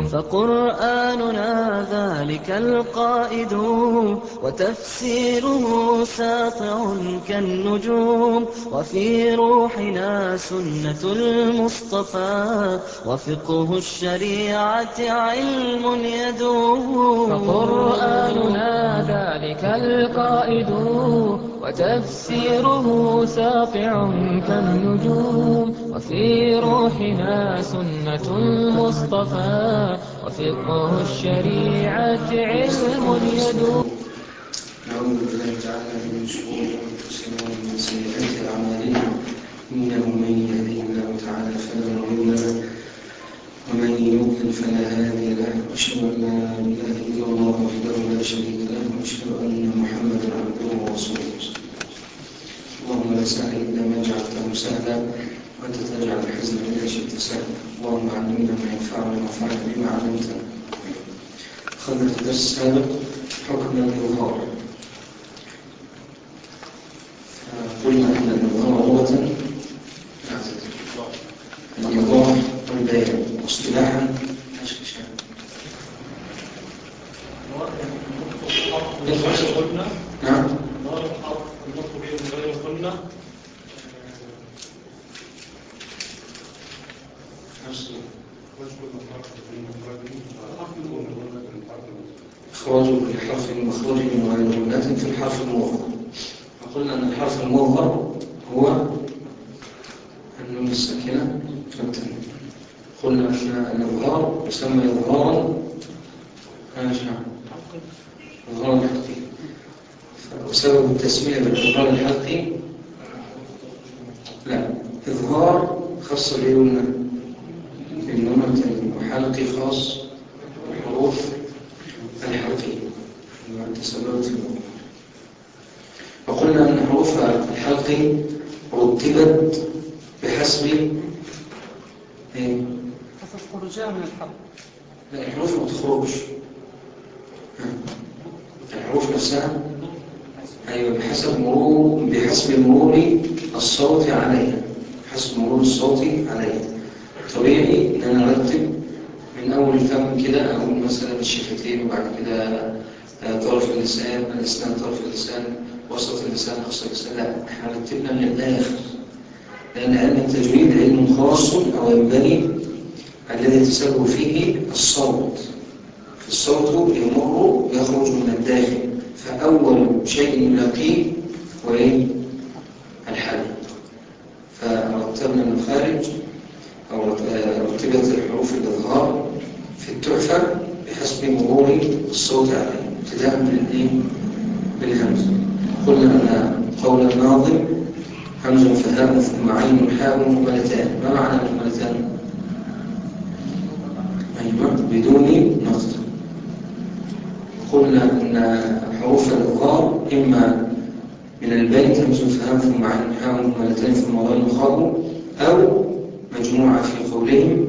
فقرآننا ذلك القائد وتفسيره ساطع كالنجوم وفي روحنا سنة المصطفى وفقه الشريعة علم يدوم فقرآننا ذلك القائد وتفسيره ساطع كالنجوم وفي روحنا سنة المصطفى وفقه الشريعة علم يدوم نعوذ بالله تعالى من شرور انفسنا ومن سيئات اعمالنا انه من يهده الله تعالى فلا مضل له ومن يضلل فلا هادي له واشهد ان لا اله الا الله وحده لا شريك له واشهد ان محمدا عبده ورسوله اللهم لا سهل الا ما جعلته سهلا وانت تجعل الحزن اذا شئت سهلا اللهم علمنا ما ينفعنا وانفعنا بما علمتنا خلنا في الدرس السابق حكم الإظهار قلنا أن الإظهار لغة الإيضاح والبيان واصطلاحا نعم إخراج كل حرف مخرج من غير غنات في الحرف المظهر فقلنا أن الحرف المظهر هو النون الساكنة والتنوين قلنا أن الإظهار يسمى إظهارا نعم إظهارا حقيقي وسبب التسمية بالإظهار الحقيقي لا إظهار خاص بالنون بالنون التنوين وحلقي خاص بالحروف الحلقية تسببت في الموضوع وقلنا أن حروف الحلق رتبت بحسب ايه؟ حسب خروجها من الحلق لا الحروف ما تخرجش الحروف نفسها أيوة بحسب مرور بحسب مرور الصوت عليها حسب مرور الصوت عليها طبيعي إن أنا أرتب من أول الفم كده أقول مثلا الشفتين وبعد كده طرف اللسان الأسنان طرف اللسان وسط اللسان أقصى اللسان لا احنا رتبنا من الآخر لأن علم التجويد علم خاص أو ينبغي الذي يتسبب فيه الصوت الصوت يمر يخرج من الداخل فأول شيء يلاقيه هو إيه؟ الحلق فرتبنا من الخارج أو رتبت الحروف الإظهار في التحفة بحسب مرور الصوت عليه ابتداء بالايه بالهمز قلنا ان قول الناظم همز فهاء ثم عين حاء مهملتان ما معنى المهملتان ايوه بدون نقط قلنا ان حروف الاظهار اما من البيت همز فهاء ثم عين حاء مهملتان ثم غين خاء او مجموعه في قولهم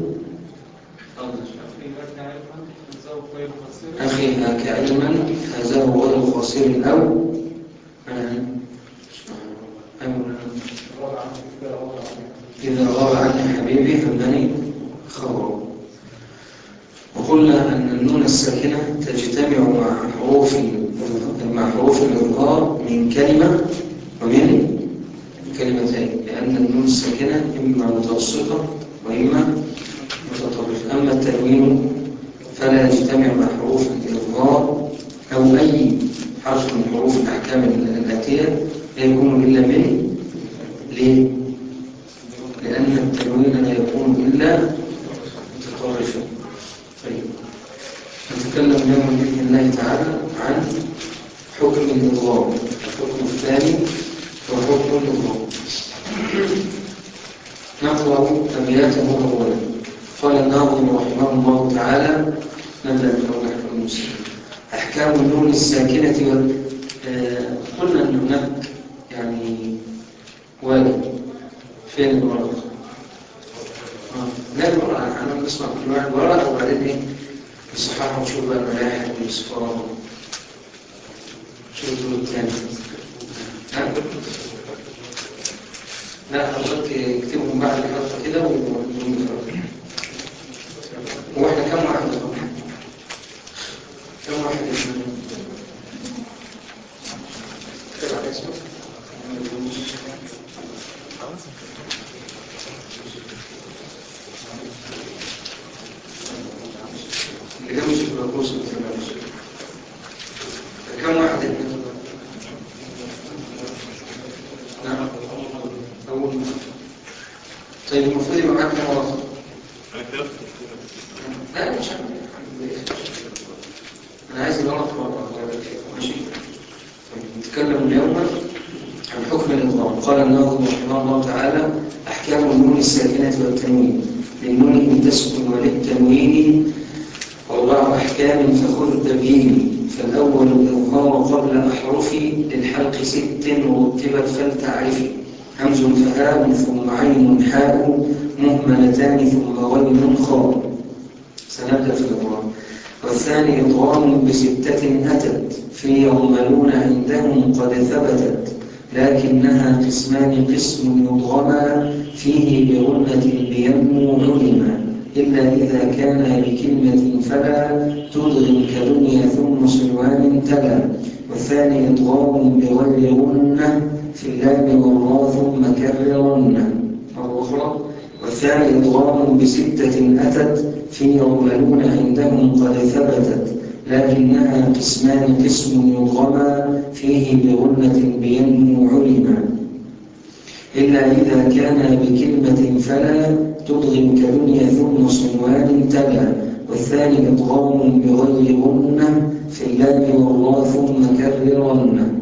أخي هاك علما هذا غير خاسر أو إذا غاب عني حبيبي همني خبره وقلنا أن النون الساكنة تجتمع مع حروف مع حروف الإظهار من كلمة ومن كلمتين لأن النون الساكنة إما متوسطة وإما متطرفة أما التنوين فلا يجتمع مع حروف الإظهار أو أي حرف من حروف الأحكام الآتية لا يكون إلا من ليه؟ لأن التنوين لا يكون إلا متطرفا طيب نتكلم اليوم بإذن الله تعالى عن حكم الإظهار الحكم الثاني هو حكم الإظهار نقرأ أبياته أولا قال الناظم رحمه الله تعالى نبدأ بقول أحكام المسلمين أحكام النون الساكنة و... آه قلنا أن هناك يعني واجب فين الورق؟ آه. لا الورق أنا بسمع كل واحد ورق وبعدين إيه نصححه ونشوف بقى الملاحق والصفار شوف الدور الثاني لا حضرتك اكتبهم بعد الحلقة كده ونقوم بفرق هو احنا كم واحد البكوس والتنافس كم واحد احنا نعم أول مرة طيب المفروض يبقى معاك مواقف لا مش عارف. أنا عايز الورقة ماشي طيب، نتكلم اليوم عن حكم الإضرام قال الناظم رحمه الله تعالى أحكام النون الساكنة والتنوين للنون إن تسكن وللتنوين أربع أحكام فخذ تبيين فالأول الإظهار قبل أحرفي للحلق ست ورتبت فلتعرفي همز فهاء ثم عين حاء مهملتان ثم غين خاء سنبدأ في الإضرام والثاني إضرام بستة أتت في يرملون عندهم قد ثبتت لكنها قسمان قسم يضغما فيه بغنة بينمو علما إلا إذا كان بكلمة فلا تضغم كدنيا ثم صلوان تلا والثاني إضغام بغير غنة في اللام والراء ثم كررن مرة أخرى والثاني إضغام بستة أتت في يرملون عندهم قد ثبتت لكنها قسمان قسم يضغما فيه بغنة بينمو علما إلا إذا كان بكلمة فلا تضغم كدنيا ثم صنوان تلا والثاني إضغام بغير غنة في اللام والراء ثم كررن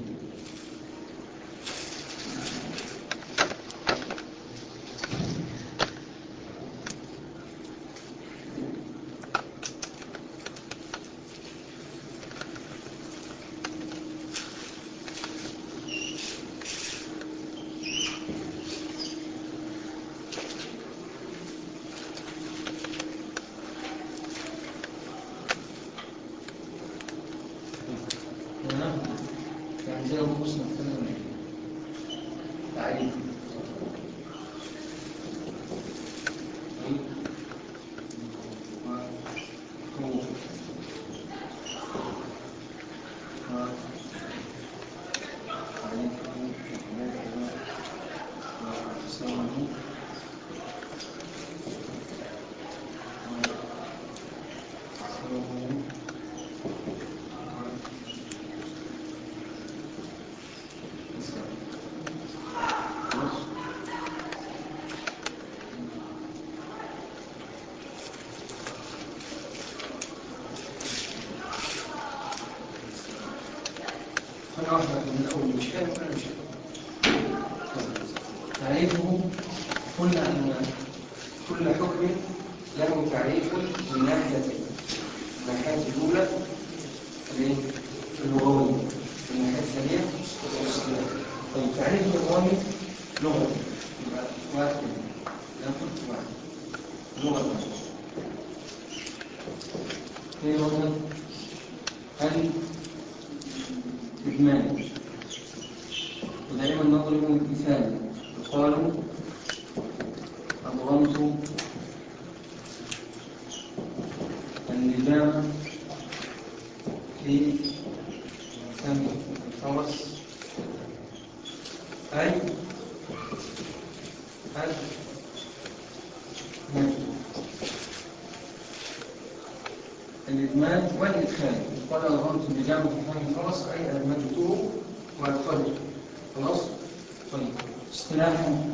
يعني زي ابو مسلم كده تعريف أنا واحدة من الأول مش فاهم أنا مش فاهم تعريفه قلنا أن كل حكم له تعريف من ناحيتين الناحية الأولى الإيه؟ اللغوية والناحية الثانية الاصطلاحية طيب تعريف اللغوي لغة يبقى واحد ناخد واحد لغة هي لغة الإجمال ودائما نضرب مثال يقال أضغمت اللجام في فم الفرس أي الإدمان والإدخال قال أضغمت اللجام في فم الفرس أي أدمجته وأدخلته خلاص؟ طيب اصطلاحا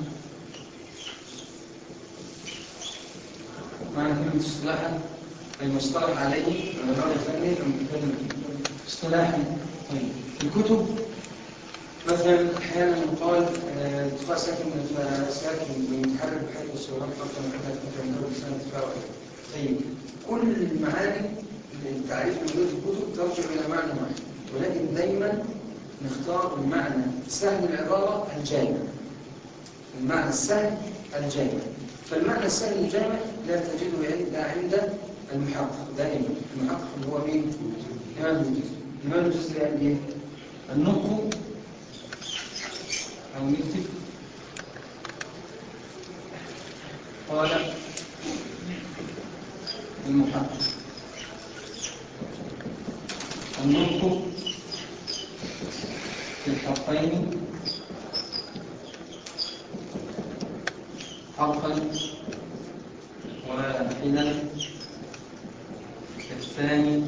معنى كلمة اصطلاحا المصطلح عليه العلماء الفني المتكلم فيه اصطلاحا طيب في الكتب مثلا احيانا يقال آه، ارتفاع ساكن ساكن بمتحرك بحيث الصورات حتى من حدث مثلا من دول لسان ارتفاع طيب كل المعاني التعريف الموجود في الكتب ترجع الى معنى واحد ولكن دايما نختار المعنى سهل العباره الجامع المعنى السهل الجامع فالمعنى السهل الجامع لا تجده إلا عند المحقق دائما المحقق اللي هو مين؟ الإمام الجزري الإمام الجزري قال إيه؟ النطق أو نكتب قال المحقق النطق في الحقين حقا وحلا الثاني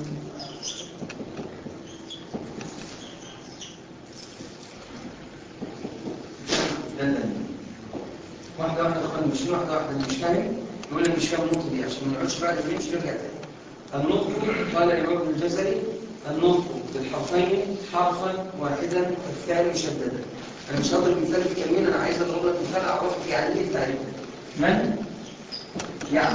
بدل واحدة واحدة أخوان مش واحدة واحدة اللي مش فاهم يقول لي مش فاهم النقطة دي عشان ما نقعدش بعد ما نمشي نرجع تاني النطق قال الإمام ابن الجزري النطق بالحرفين حرفا واحدا الثاني مشددا أنا مش هضرب مثال في كلمين أنا عايز أضرب لك مثال أعرفك يعني إيه التعريف من يعني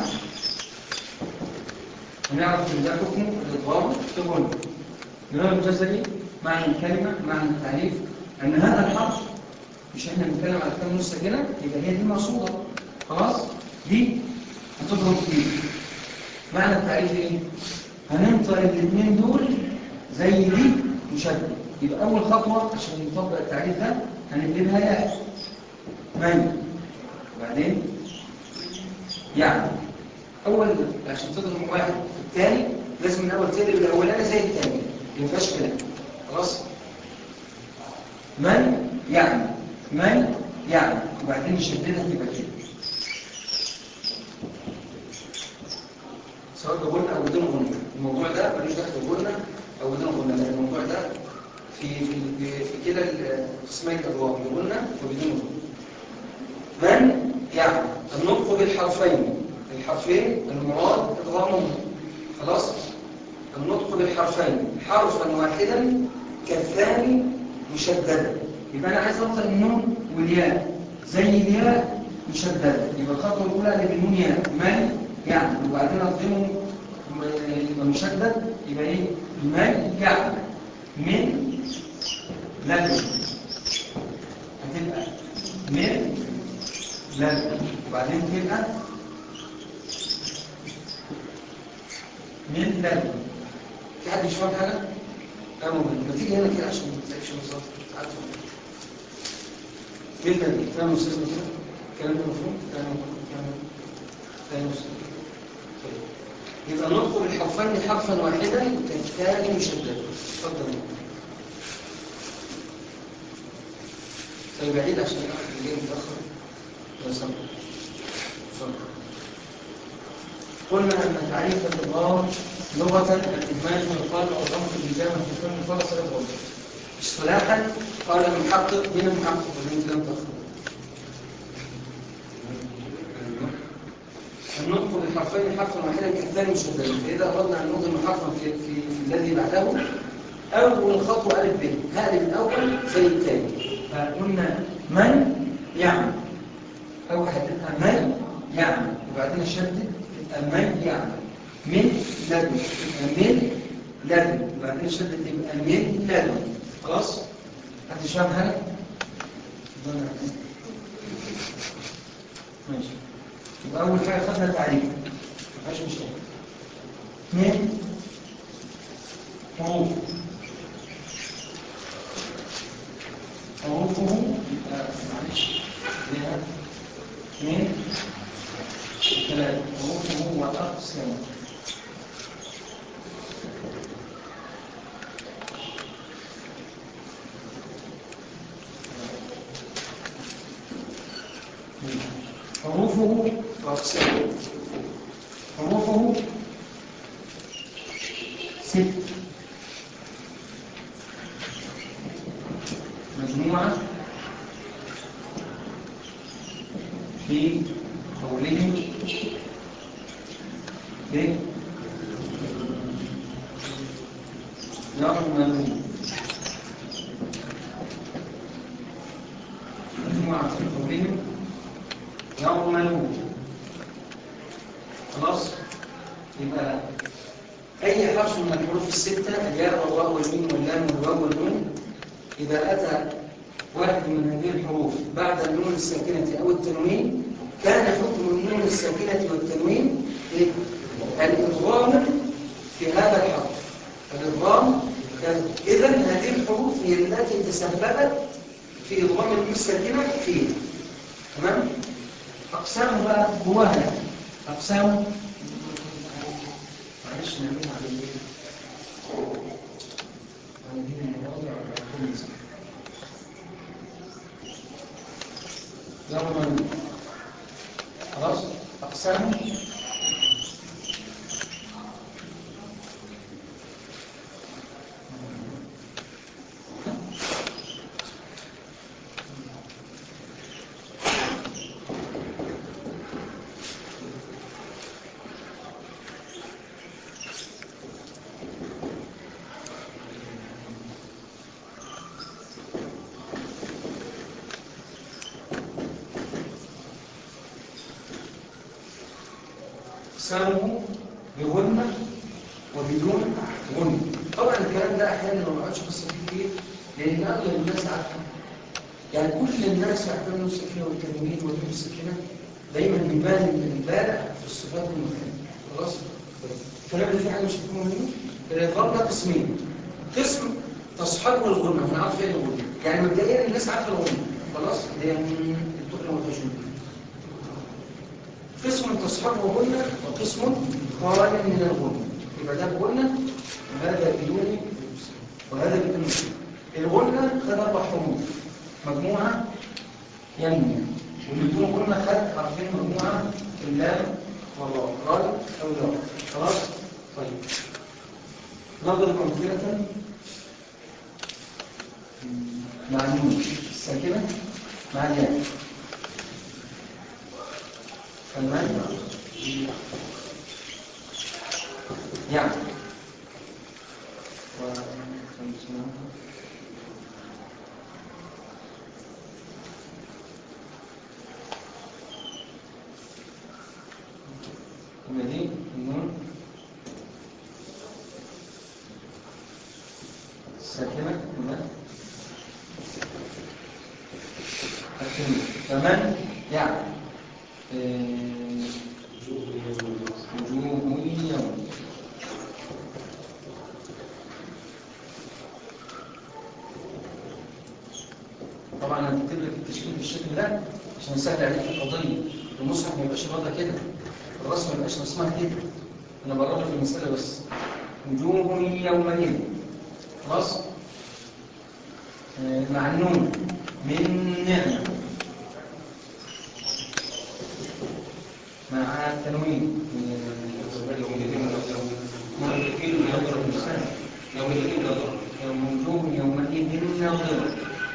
هنعرف من ده حكم الإضرام تقول الإمام الجزري معنى الكلمة معنى التعريف أن هذا الحرف مش احنا بنتكلم على كلمة مستقلة يبقى هي دي مقصودة خلاص دي هتضرب فيه معنى التعريف ايه هننطق الاثنين دول زي دي مشدد يبقى اول خطوه عشان نطبق التعريف ده هنقلبها ياء من وبعدين يعني اول عشان تضرب واحد في الثاني لازم من اول تقلب الاولاني زي الثاني ما فيهاش كلام خلاص من يعني من يعني وبعدين نشددها تبقى كده سواء بقولنا او بدون غنى الموضوع ده ملوش دخل بقولنا او بدون غنى لان الموضوع ده في في في كلا القسمين الابواب بقولنا وبدون غنى من يعني النطق بالحرفين الحرفين المراد اضغامهم خلاص النطق بالحرفين حرفا واحدا كالثاني مشددا يبقى انا عايز انطق النون والياء زي الياء مشدده يبقى الخطوه الاولى اللي بالنون ياء من يعني وبعدين اضغمه يبقى مشدد يبقى ايه من يعني من لازم هتبقى من لازم وبعدين تبقى من لازم في حد مش فاهم حاجه؟ لا مؤمن ما تيجي هنا كده عشان ما تتعبش بالظبط تعالوا من لازم فاهم استاذنا كده؟ كلام مفهوم؟ كلام كلام كلام يبقى نطق بالحرفين حرفا واحدا كالثاني مشددا اتفضل طيب بعيد عشان اعرف اللي جاي متاخر يا سلام اتفضل قلنا ان تعريف الادغام لغه الادماج والقلب والضم في الجامع في كل مفصل الضم اصطلاحا قال المحقق من المحقق ومن لم تخرج النطق بالحرفين حرفا واحدا كالثاني مشددا فاذا اردنا ان نضم حرفا في, في, في الذي بعده اول خطوه الف ب هذه الاول زي الثاني فقلنا من يعمل اول هتبقى من يعمل وبعدين اشدد تبقى من يعمل من لدن تبقى من لدن وبعدين اشدد تبقى من لدن خلاص حد فاهم حاجه ماشي يبقى أول حاجة خدنا تعريف مفيهاش مشكلة اثنين حروف حروفه يبقى معلش ليها اثنين ثلاثة حروفه وأقسامه حروفه وأقسامه حروفه ست مجموعة في قوله ب يعملون مجموعة في قوله يعملون خلاص يبقى أي حرف من الحروف الستة الياء والواو والميم واللام والواو والنون إذا أتى واحد من هذه الحروف بعد النون الساكنة أو التنوين كان حكم النون الساكنة والتنوين إيه؟ الإضغام في هذا الحرف الإضغام إذا هذه الحروف هي التي تسببت في إضغام النون الساكنة فيه تمام؟ أقسامه بقى جواها أقسامه معلش نعملها على الايه؟ على دين المواضع على كل مسألة يوما خلاص أقسامه سموا بغنة وبدون غنة طبعا الكلام ده احيانا ما بقعدش بس فيه كتير لان اغلب الناس عارفه يعني كل الناس يعتبروا السكينه والتنوين والنون السكينه دايما بيبان البارع في الصفات والمكان خلاص الكلام ده في حاجه مش مفهومه منه الاضراب ده قسمين قسم تصحبه الغنه انا عارف ايه الغنه يعني مبدئيا الناس عارفه الغنه خلاص اللي هي الدخله والتجويد قسم تصحبه غنه وقسم خال من الغنه يبقى ده بغنه وهذا بدون وهذا بدون الغنه خد اربع حروف مجموعه ينمو والبدون غنه خد حرفين مجموعه اللام والراء راء او لا خلاص طيب نضرب امثله مع النون الساكنه مع الياء فالمال يعني دي النون ساكنة هنا التنوين فمن يعني آه، وجوه يوم طبعا انا بكتب لك التشكيل بالشكل ده عشان يسهل عليك القضيه المصحف ما يبقاش الوضع كده الرسم ما يبقاش رسمها كده انا بقرب لك المساله بس وجوه يومئذ خلاص آه، مع النون من نعمه مع التنوين وجوه يومئذ ناظرة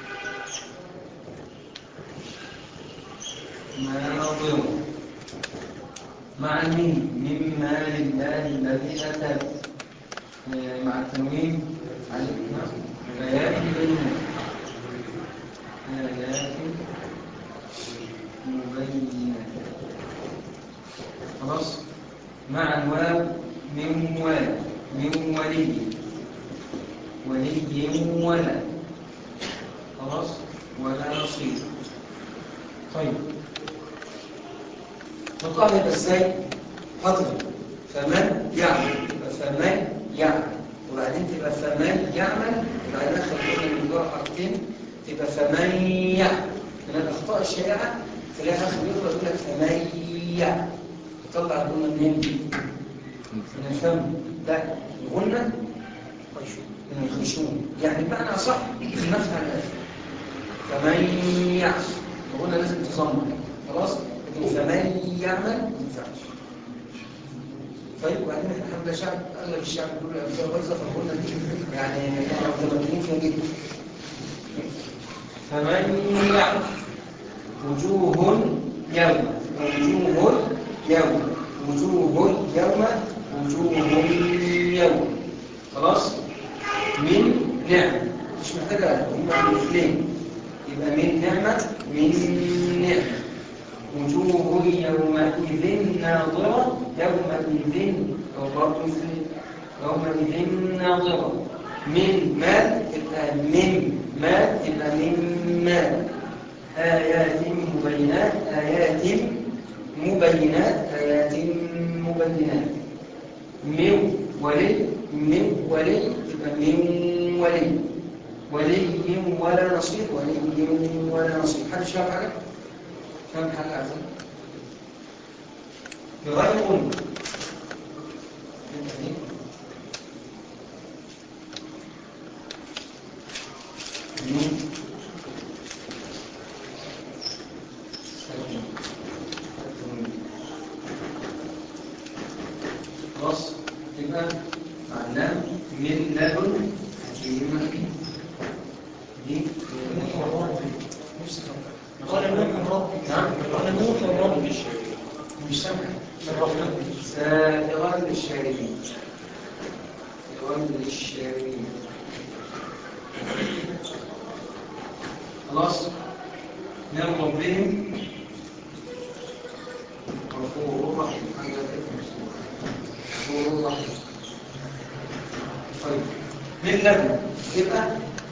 ناظرة مع الميم من مال الله الذي أتى آه، مع التنوين علينا آيات بينات آيات مبينات خلاص مع الواو من وال من ولي ولي ولا خلاص ولا نصير طيب نقال يبقى ازاي حضر فمن يعمل يبقى فمن يعمل وبعدين تبقى فمن يعمل وبعدين اخر كلمه من جوه حرفين تبقى فمن يعمل من الاخطاء الشائعه تلاقي اخر يقرا يقول لك فمن يعمل تطلع الغنه منين دي؟ من الفم لا الغنه من الخشوم يعني بمعنى صح النفع على الاخر فمن يعمل الغنه لازم تظن خلاص لكن فمن يعمل ما ينفعش طيب وبعدين احنا الحمد لله شعب اغلب الشعب كله امثله بايظه فالغنه دي يعني احنا متمكنين فيها جدا فمن يعمل وجوه يوم وجوه يوم وجوه يوم وجوه يوم خلاص من نعمة مش محتاجة يبقى من اثنين يبقى من نعمة من نعمة وجوه يومئذ ناظرة يومئذ أو برضه مثل يومئذ ناظرة من مال تبقى من مال تبقى من مال آيات مبينات آيات مبينات آيات مبينات من ولي من ولي يبقى من ولي ولي ولا نصير ولي ولا نصير حد شاف حاجة؟ فهم حاجة عزيز؟ بغير غنى خلاص يبقى معناه من لدن حكيم دي قال من ربي نعم قال موت ربي مش سامع سائغا للشاربين سائغا للشاربين خلاص من ربهم غفور رحيم حاجة كده غفور رحيم طيب من لدن يبقى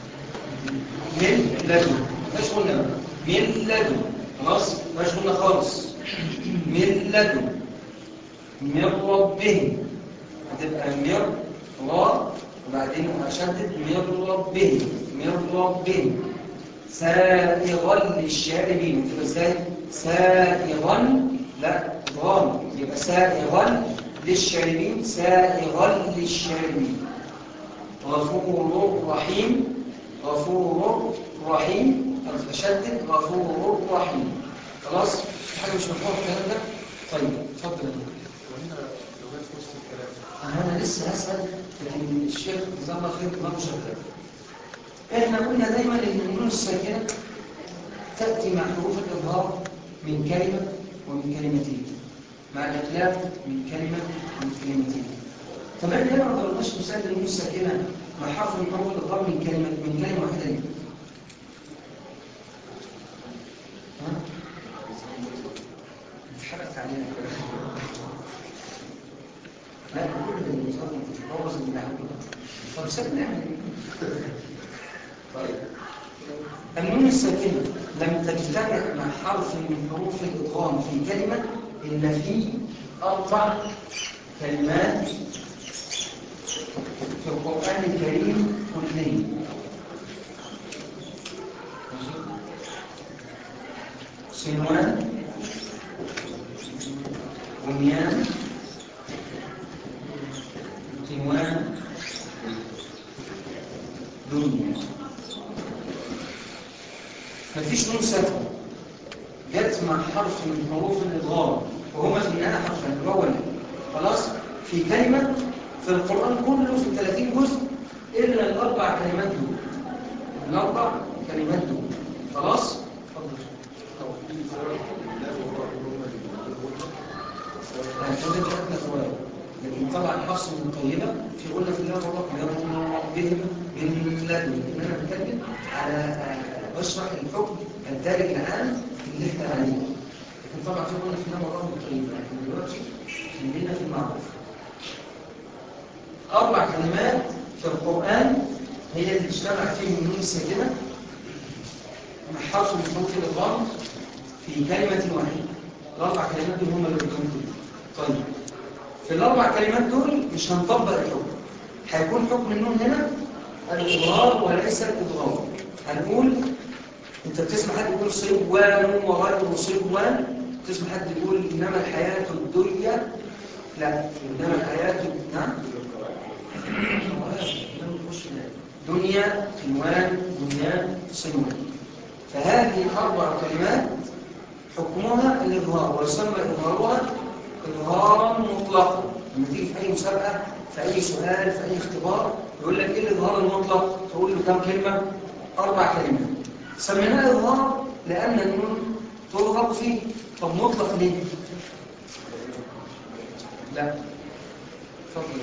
من لدن مفيهاش قلنا بقى من لدن خلاص مفيهاش قلنا خالص من لدن من ربهم هتبقى من را وبعدين أشدد من ربهم من ربهم سائغا للشاربين تبقى ازاي سائغا لا ضام يبقى سائغا للشاربين سائغا للشاربين غفور رحيم غفور رحيم أشدد غفور رحيم خلاص في حاجة مش مفهومة في الكلام ده طيب اتفضل يا دكتور. أنا لسه هسأل لكن الشيخ جزاه الله خير ما شغال احنا قلنا دايما ان النون الساكنه تاتي مع حروف الاظهار من كلمه ومن كلمتين مع الاقلاب من كلمه ومن كلمتين طب احنا ليه ما ضربناش مثال النون الساكنه مع حرف من حروف الاظهار من كلمه من كلمه واحده ليه؟ ها؟ اتحرقت علينا لا كل ده المصاب بوظ اللي عمله طب سيبنا نعمل طيب النون الساكنة لم تجتمع مع حرف من حروف الإضغام في كلمة إلا في أربع كلمات في القرآن الكريم كلين صنوان بنيان تنوان دنيا مفيش نون ساكنه جت مع حرف من حروف الادغام وهما في النهايه حرفين الاول خلاص في كلمه في القران كله في 30 جزء الا الاربع كلمات دول الاربع كلمات دول خلاص هكذا جاءتنا فوائد لكن طبعا حصل من طيبه في قلنا في الله والله بهم من لدن ان انا بتكلم على آه، بشرح الحكم الدارج الان اللي احنا عليه لكن طبعا في قلنا في الله والله طيبه لكن دلوقتي خلينا في المعروف اربع كلمات في القران هي اللي اجتمع فيهم النون الساكنه مع حرف من حروف الادغام في كلمه واحده الاربع كلمات دول هم اللي بيكونوا طيب في الاربع كلمات دول مش هنطبق الحكم هيكون حكم النون هنا الاظهار وليس الادغام هنقول انت بتسمع حد يقول صبوان وغير صبوان تسمع حد يقول انما الحياه الدنيا لا انما الحياه نعم دنيا عنوان بنيان صنوان فهذه الاربع كلمات حكمها الاظهار ويسمى اظهارها اظهارا مطلقا لما تيجي في اي مسابقه في اي سؤال في اي اختبار يقول لك ايه الاظهار المطلق تقول له كم كلمه اربع كلمات سميناه اظهار لان النون تظهر فيه طب مطلق ليه لا اتفضل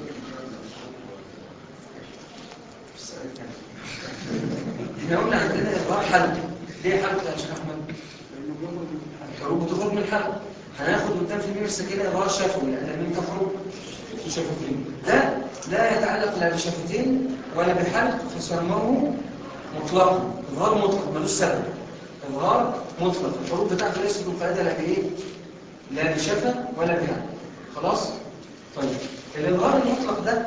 احنا قلنا عندنا اظهار حلق ليه حلق يا شيخ احمد الحروف بتخرج من الحلق هناخد قدام في الميم السكينه اظهار شفوي لان الميم تخرج في شفتين ده لا يتعلق لا بشفتين ولا بحلق فسموه مطلقا اظهار مطلق ملوش سبب اظهار مطلق الحروف بتاعته ليست مقيده لا بايه لا بشفه ولا بحلق خلاص طيب الاظهار المطلق ده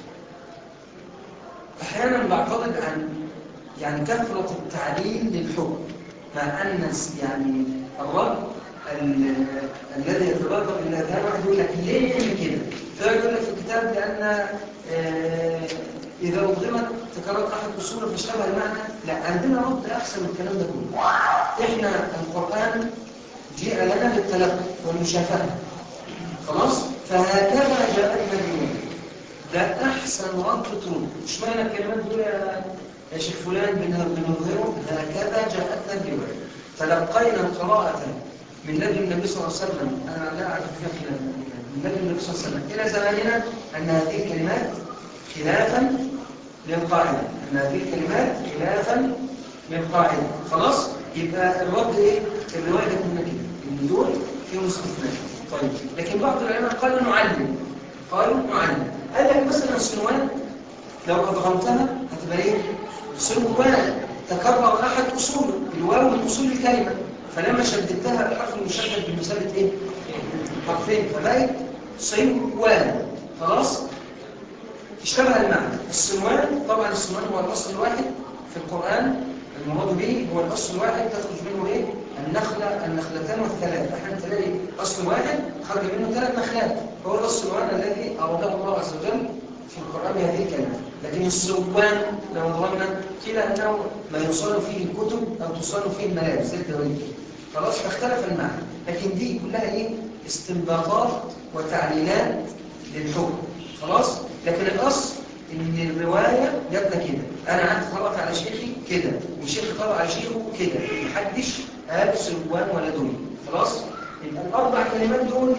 احيانا بعترض عن يعني كثره التعليل للحكم مع ان يعني الرب ال- الذي يتبادر الى اذهان واحد يقول لك ليه كده فيقول لك في الكتاب لان آه، اذا اضغمت تكررت احد اصوله فاشتبه المعنى لا عندنا رد احسن من الكلام ده كله احنا القران جاء لنا بالتلقي والمشافهه خلاص فهكذا جاءتنا اليوم ده احسن رد ترد مش معنى الكلمات دول يا يا شيخ فلان بن- بنظهره هكذا جاءتنا الروايه تلقينا قراءه من لدن النبي صلى الله عليه وسلم انا لا اعرف فيها خلاف من لدن النبي صلى الله عليه وسلم الى زماننا ان هذه الكلمات خلافا للقاعده ان هذه الكلمات خلافا للقاعده خلاص يبقى الرد ايه الروايه كنا كده ان دول فيهم استثناء طيب لكن بعض العلماء قالوا نعلم قالوا نعلم قال لك مثلا صنوان لو أضغمتها هتبقى إيه؟ صنوان تكرر أحد أصوله الواو من أصول الكلمة فلما شددتها الحرف المشدد بمثابة إيه؟ حرفين فبقت صنوان خلاص؟ اشتبه المعنى الصنوان طبعا الصنوان هو الأصل الواحد في القرآن المراد به هو الأصل الواحد تخرج منه إيه؟ النخلة النخلتان والثلاث احنا تلاقي أصل واحد خرج منه ثلاث نخلات هو الأصل الواحد الذي أراده الله عز وجل في القرآن بهذه الكلمة لكن الصوبان لو ضمنا قيل أنه ما يصال فيه الكتب أو تصال فيه الملابس زي الدواليب خلاص فاختلف المعنى لكن دي كلها إيه؟ استنباطات وتعليلات للحكم خلاص لكن الأصل ان الرواية جابنا كده انا قعدت قرأت على شيخي كده والشيخ قرأ على شيخه كده محدش قال سلوان ولا دول خلاص يبقى الاربع كلمات دول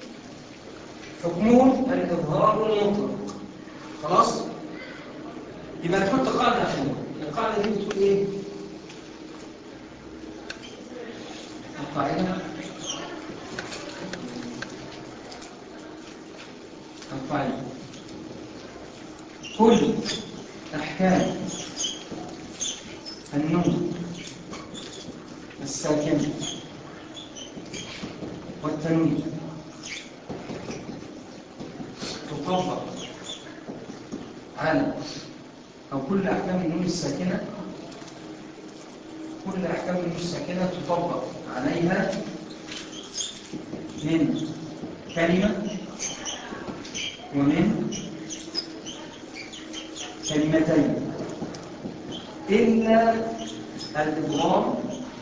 حكمهم الاظهار المطلق خلاص يبقى نحط قاعده اخيره القاعده دي بتقول ايه القاعده القاعده كل أحكام النون الساكنة والتنوين تطبق على أو كل أحكام النون الساكنة كل أحكام النون الساكنة تطبق عليها من كلمة ومن كلمتين إلا الإضغام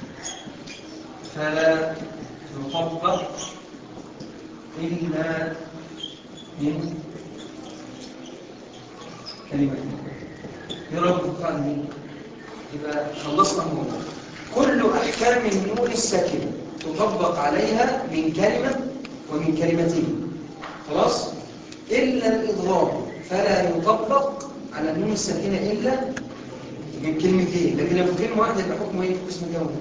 فلا يطبق إلا من كلمتين إيه رأيك في القاعدة دي؟ يبقى خلصنا الموضوع كل أحكام النون الساكنة تطبق عليها من كلمة ومن كلمتين خلاص؟ إلا الإضغام فلا يطبق على النون الساكنة إلا من كلمتين لكن لو كلمة واحدة يبقى حكمه إيه؟ اسم جوهر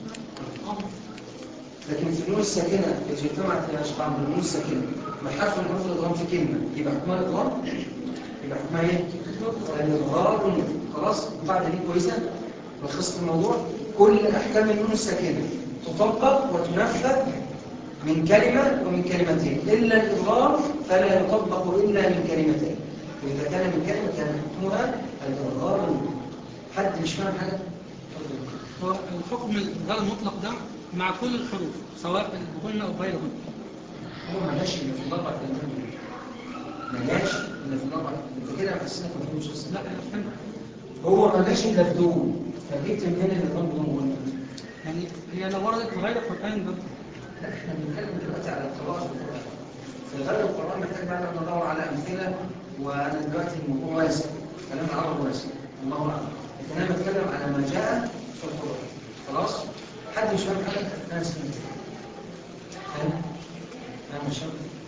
لكن في النون الساكنة إذا اجتمعت يا شيخ عمرو النون الساكنة مع حرف من حروف الإضغام في كلمة يبقى حكمها الإضغام يبقى حكمها إيه؟ الإضغام خلاص القاعدة دي كويسة لخصت الموضوع كل أحكام النون الساكنة تطبق وتنفذ من كلمة ومن كلمتين إلا الإضغام فلا يطبق إلا من كلمتين وإذا كان من كلمة كان حكمها الإضغام حد مش فاهم حاجة؟ هو الحكم الإلغاء المطلق ده مع كل الحروف سواء بهن أو غيرهن هو ما جاش إلا في الأربع كلمات دول. ما جاش إلا في الأربع أنت كده حسيتك ما فهمتش أصلا لا أنا فهمت هو ما جاش إلا في دول فجبت منين الإضغام دول قلنا يعني هي لو وردت في غير القرآن برضه لا احنا بنتكلم دلوقتي على القراءة في القرآن في غير القرآن محتاج بقى ان ندور على أمثلة وأنا دلوقتي الموضوع واسع كلام العرب واسع الله أعلم لكن أنا بتكلم على ما جاء في القرآن خلاص حد مش فاهم حاجة أنا اسمع فاهم فاهم مش فاهم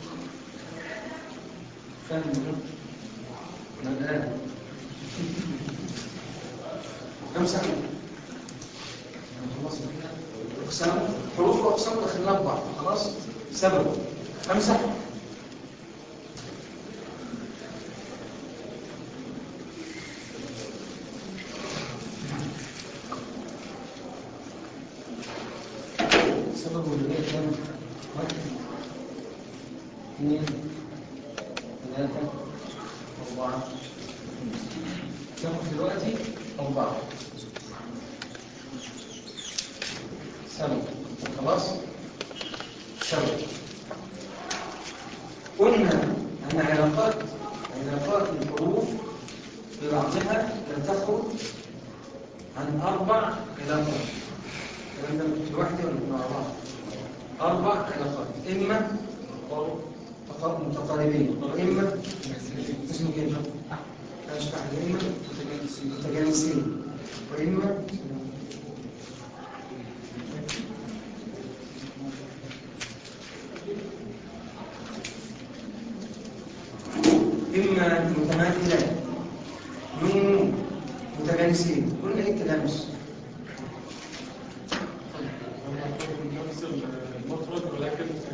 فاهم الموضوع لا لا امسح خلاص اقسام حروف واقسام دخلناها في بعض خلاص سبب امسح سبب اللي هي كام واحد اثنين ثلاثة أربعة كم دلوقتي أربعة سبب خلاص سبب قلنا أن علاقات علاقات الحروف ببعضها لم تخرج عن أربع علاقات الكلام ده مش لوحدي ولا مع بعض أربع علاقات إما فقط متقاربين وإما اسمه كده أشبه إما متجانسين وإما إما متماثلان نون متجانسين قلنا إيه التلامس؟ نفس المفرد ولكن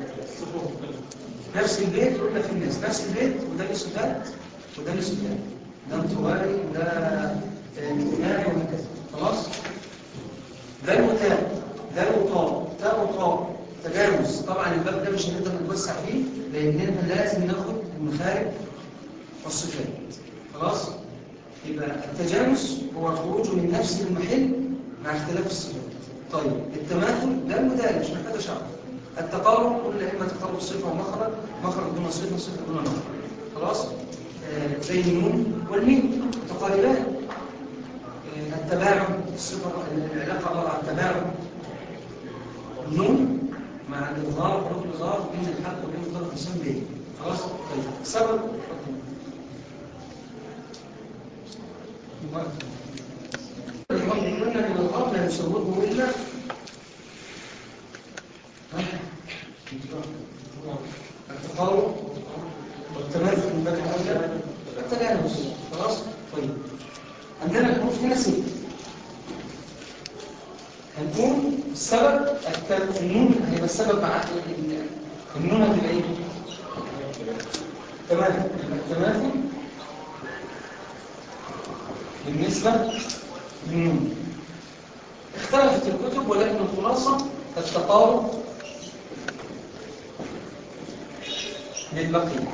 نفس البيت قلنا في الناس نفس البيت وده له صفات وده له صفات ده انطوائي وده انتمائي وهكذا خلاص ده المتاب ده الوطاء تاء وطاء تجاوز طبعا الباب ده مش هنقدر نتوسع فيه لاننا لازم ناخد المخارج والصفات خلاص يبقى التجانس هو الخروج من نفس المحل مع اختلاف الصفات طيب التماثل ده المدال مش محتاج شرح التقارب قلنا اما تقارب صفه ومخرج مخرج دون صفه صفه دون مخرج خلاص آه زي النون والميم متقاربان آه التباعد الصفه العلاقه عباره عن تباعد النون مع الإظهار حروف الإظهار بين الحق وبين طرف اللسان به خلاص طيب سبب قلنا من الأرض لا يسوقه إلا التقارب والتماثل من باب الأولى والتجانس خلاص طيب عندنا الحروف هنا ست هنقول السبب النون هيبقى السبب مع النون هتبقى ايه تمام التماثل بالنسبة للنون اختلفت الكتب ولكن الخلاصة التقارب للبقية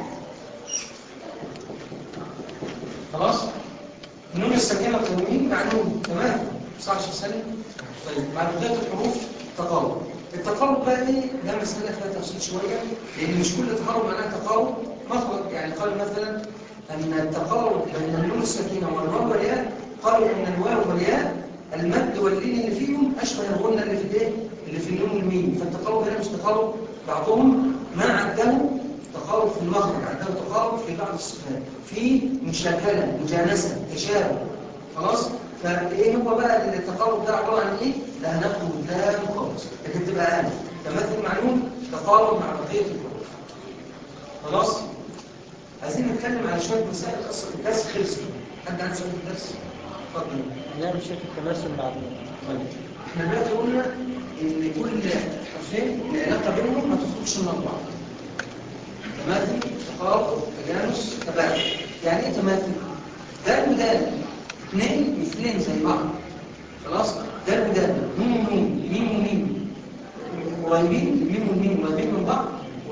خلاص النون الساكنة التنوين مع نون تمام صح شيخ سليم طيب مع بداية الحروف تقارب التقارب بقى دي ده مسألة فيها تفصيل شوية لأن مش كل تقارب معناها تقارب مخرج يعني قال مثلا أن التقارب بين النون الساكنة والواو والياء قالوا أن الواو والياء المد واللين اللي فيهم أشبه الغنة اللي في الايه اللي في النون والميم فالتقارب هنا مش تقارب بعضهم ما عده تقارب في المخرج عده تقارب في بعض الصفات في مشاكلة مجانسة تشابه خلاص فايه هو بقى التقارب ده عباره عن ايه ده هناخده قدام خالص لكن تبقى عارف تمثل معلوم تقارب مع بقيه الحروف خلاص عايزين نتكلم على شويه مسائل خاصه بالدرس خلص حد عنده سؤال في الدرس اتفضل نعمل شكل التماثل مع طيب احنا دلوقتي قلنا ان كل حرفين العلاقه بينهم ما تخرجش من بعض تماثل تقارب تجانس تباعد يعني ايه تماثل ده المدال اثنين مثلين زي بعض خلاص ده المدال نون ونون ميم وميم قريبين الميم والميم قريبين من بعض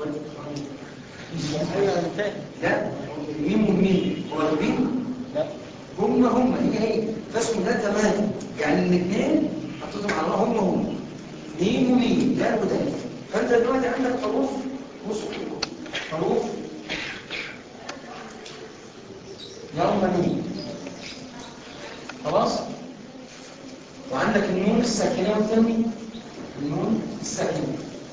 ايوه انا فاهم لا الميم والميم قريبين لا هم هم هي هي فاسمه ده تمام يعني الاثنين حطيتهم على بعض هم هم ميم وميم ده المدال فانت دلوقتي عندك حروف بص حروف يوم ميم خلاص وعندك النون الساكنه والتنوين النون الساكنه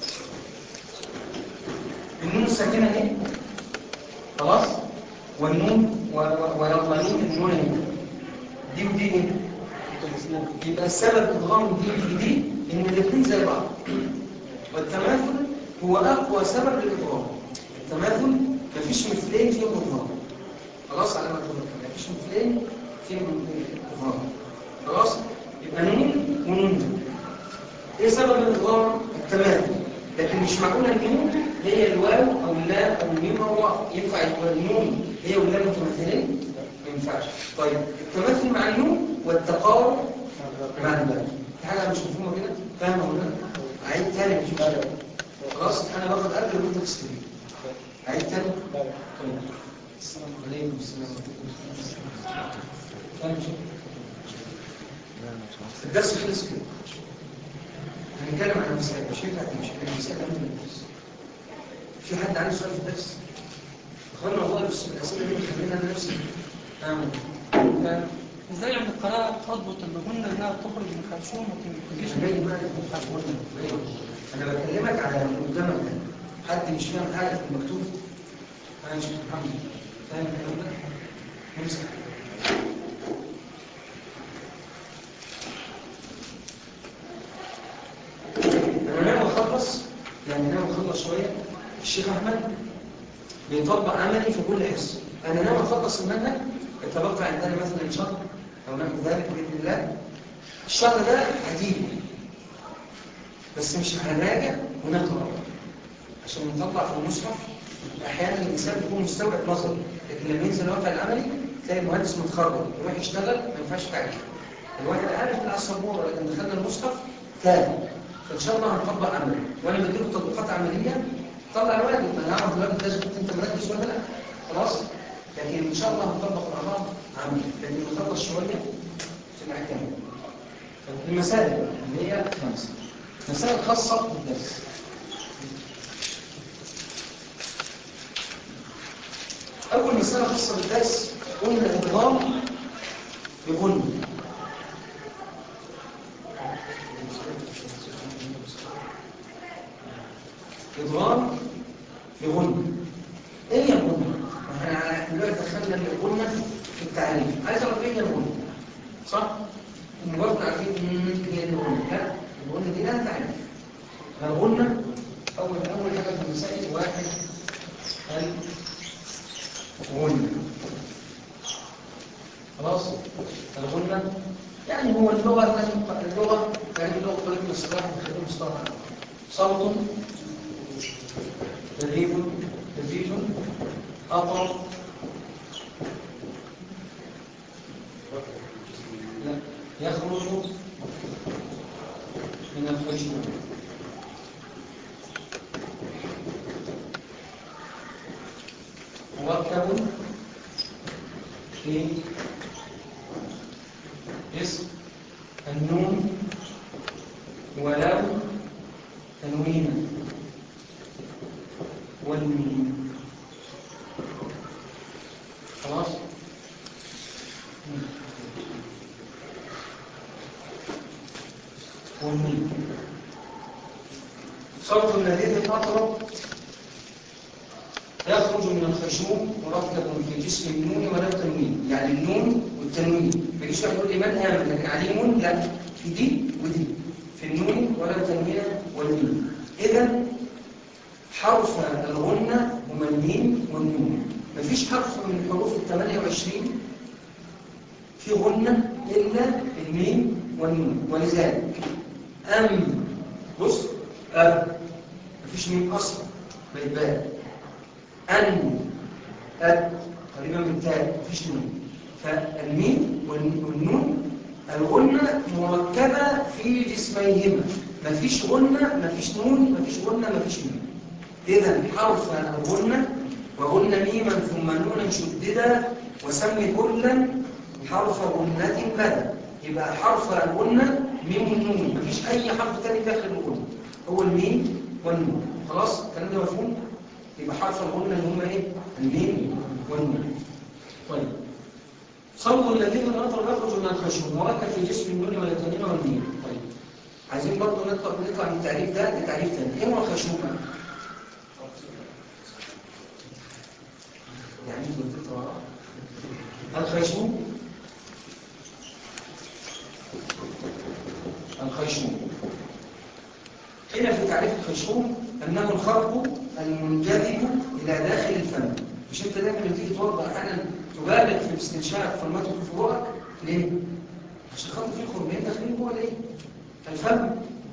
النون الساكنه ايه خلاص والنون ويضمنون النون هنا دي ودي ايه يبقى السبب ادغام دي في دي ان الاثنين زي بعض والتماثل هو اقوى سبب للادغام التماثل مفيش مثلين فيهم ادغام خلاص على ما تذكر مفيش مثلين فيهم ادغام خلاص يبقى نون ونون ايه سبب الادغام التماثل لكن مش معقوله النون هي الواو او اللام او الميم او الواو ينفع يبقى النون هي واللام متماثلين ما ينفعش طيب التماثل مع النون والتقارب مع الباء في حاجه مش مفهومه كده فاهمه ولا لا عيد تاني مش مشكله خلاص انا باخد قبل وانت تستلم عيد تاني طيب السلام عليكم السلام عليكم فاهم شو الدرس خلص كده هنتكلم عن المسائل مش هينفع تمشي المسائل من الدرس في حد عنده سؤال في الدرس اخوانا والله بس الاسئله دي مخلينا انا نفسي اعمل ازاي عند القراءة تضبط المهنة انها تخرج من خرشوم وما تجيش مش جاي بقى يكون حاجه انا بكلمك على اللي قدامك ده حد مش فاهم حاجه في المكتوب انا مش محمد فاهم الكلام ده نمسك انا ناوي اخلص يعني ناوي اخلص شويه الشيخ احمد بيطبق عملي في كل حصه انا ناوي اخلص المنهج يتبقى عندنا مثلا شهر او نحو ذلك باذن الله الشهر ده هتيجي بس مش هنراجع ونقرا عشان نطلع في المصحف احيانا الانسان بيكون مستوعب نظري لكن لما ينزل الواقع العملي تلاقي المهندس متخرج يروح يشتغل ما ينفعش تعليم الواحد عارف من على السبوره لكن دخلنا المصحف تاني فان شاء الله هنطبق عملي وانا بديله تطبيقات عمليه طلع الواجب ما نعرف الواجب ده كنت انت مركز ولا لا خلاص لكن ان شاء الله هنطبق مع بعض عملي لكن نخلص شويه في الاحكام المسائل اللي هي خمسه مسائل خاصه بالدرس أول مسألة خاصة بالدرس قلنا الإدغام بغن إدغام بغن إيه هي الغنة؟ احنا دلوقتي دخلنا الغنة في التعريف عايز أعرف إيه هي الغنة صح؟ مجرد عارفين إن هي الغنة لا الغنة دي لها تعريف الغنة أول أول حاجة في المسائل واحد الغنة خلاص الغنة يعني هو اللغة اللغة يعني اللغة طريقة الاصطلاح بخير مصطلح صوت تدريب تدريج أطر لا يخرج من الخشوع مركب في اسم النون ولو تنوينا والميم خلاص والميم صوت الذين الأطرب يخرج من الخشوم مركب في جسم النون ولا التنوين يعني النون والتنوين ما يجيش واحد يقول لي من آمن لكن عليم لا في دي ودي في النون ولا التنوين والميم إذا حرف الغنة هما الميم والنون مفيش حرف من الحروف ال 28 في غنة إلا الميم والنون ولذلك أم بص أب مفيش ميم أصلا بيتبان أن أد قريبا من تاء مفيش نون فالميم والنون الغنة مركبة في جسميهما مفيش غنة مفيش نون مفيش غنة مفيش ميم إذا حرف الغنة وغن ميما ثم نونا شددا وسم كلا حرف غنة بدا يبقى حرف الغنة ميم والنون مفيش أي حرف تاني داخل الغنة هو الميم والنون خلاص الكلام ده مفهوم؟ يبقى حرف الغنة اللي هم ايه الميم والنون طيب صوت الذين الأطر يخرج من الخشوم مركب في جسم النون واليتنين والميم طيب عايزين برضه نطلع نطلع من التعريف ده لتعريف ثاني ايه هو الخشوم يعني انت وراه الخشوم الخشوم هنا في تعريف الخشوم أنه الخرق المنجذب إلى داخل الفم مش أنت دايما لما تيجي توضع أحيانا تبالغ في الاستنشاق فالمات في فروعك ليه؟ عشان خاطر في خرمين داخلين جوه الايه؟ الفم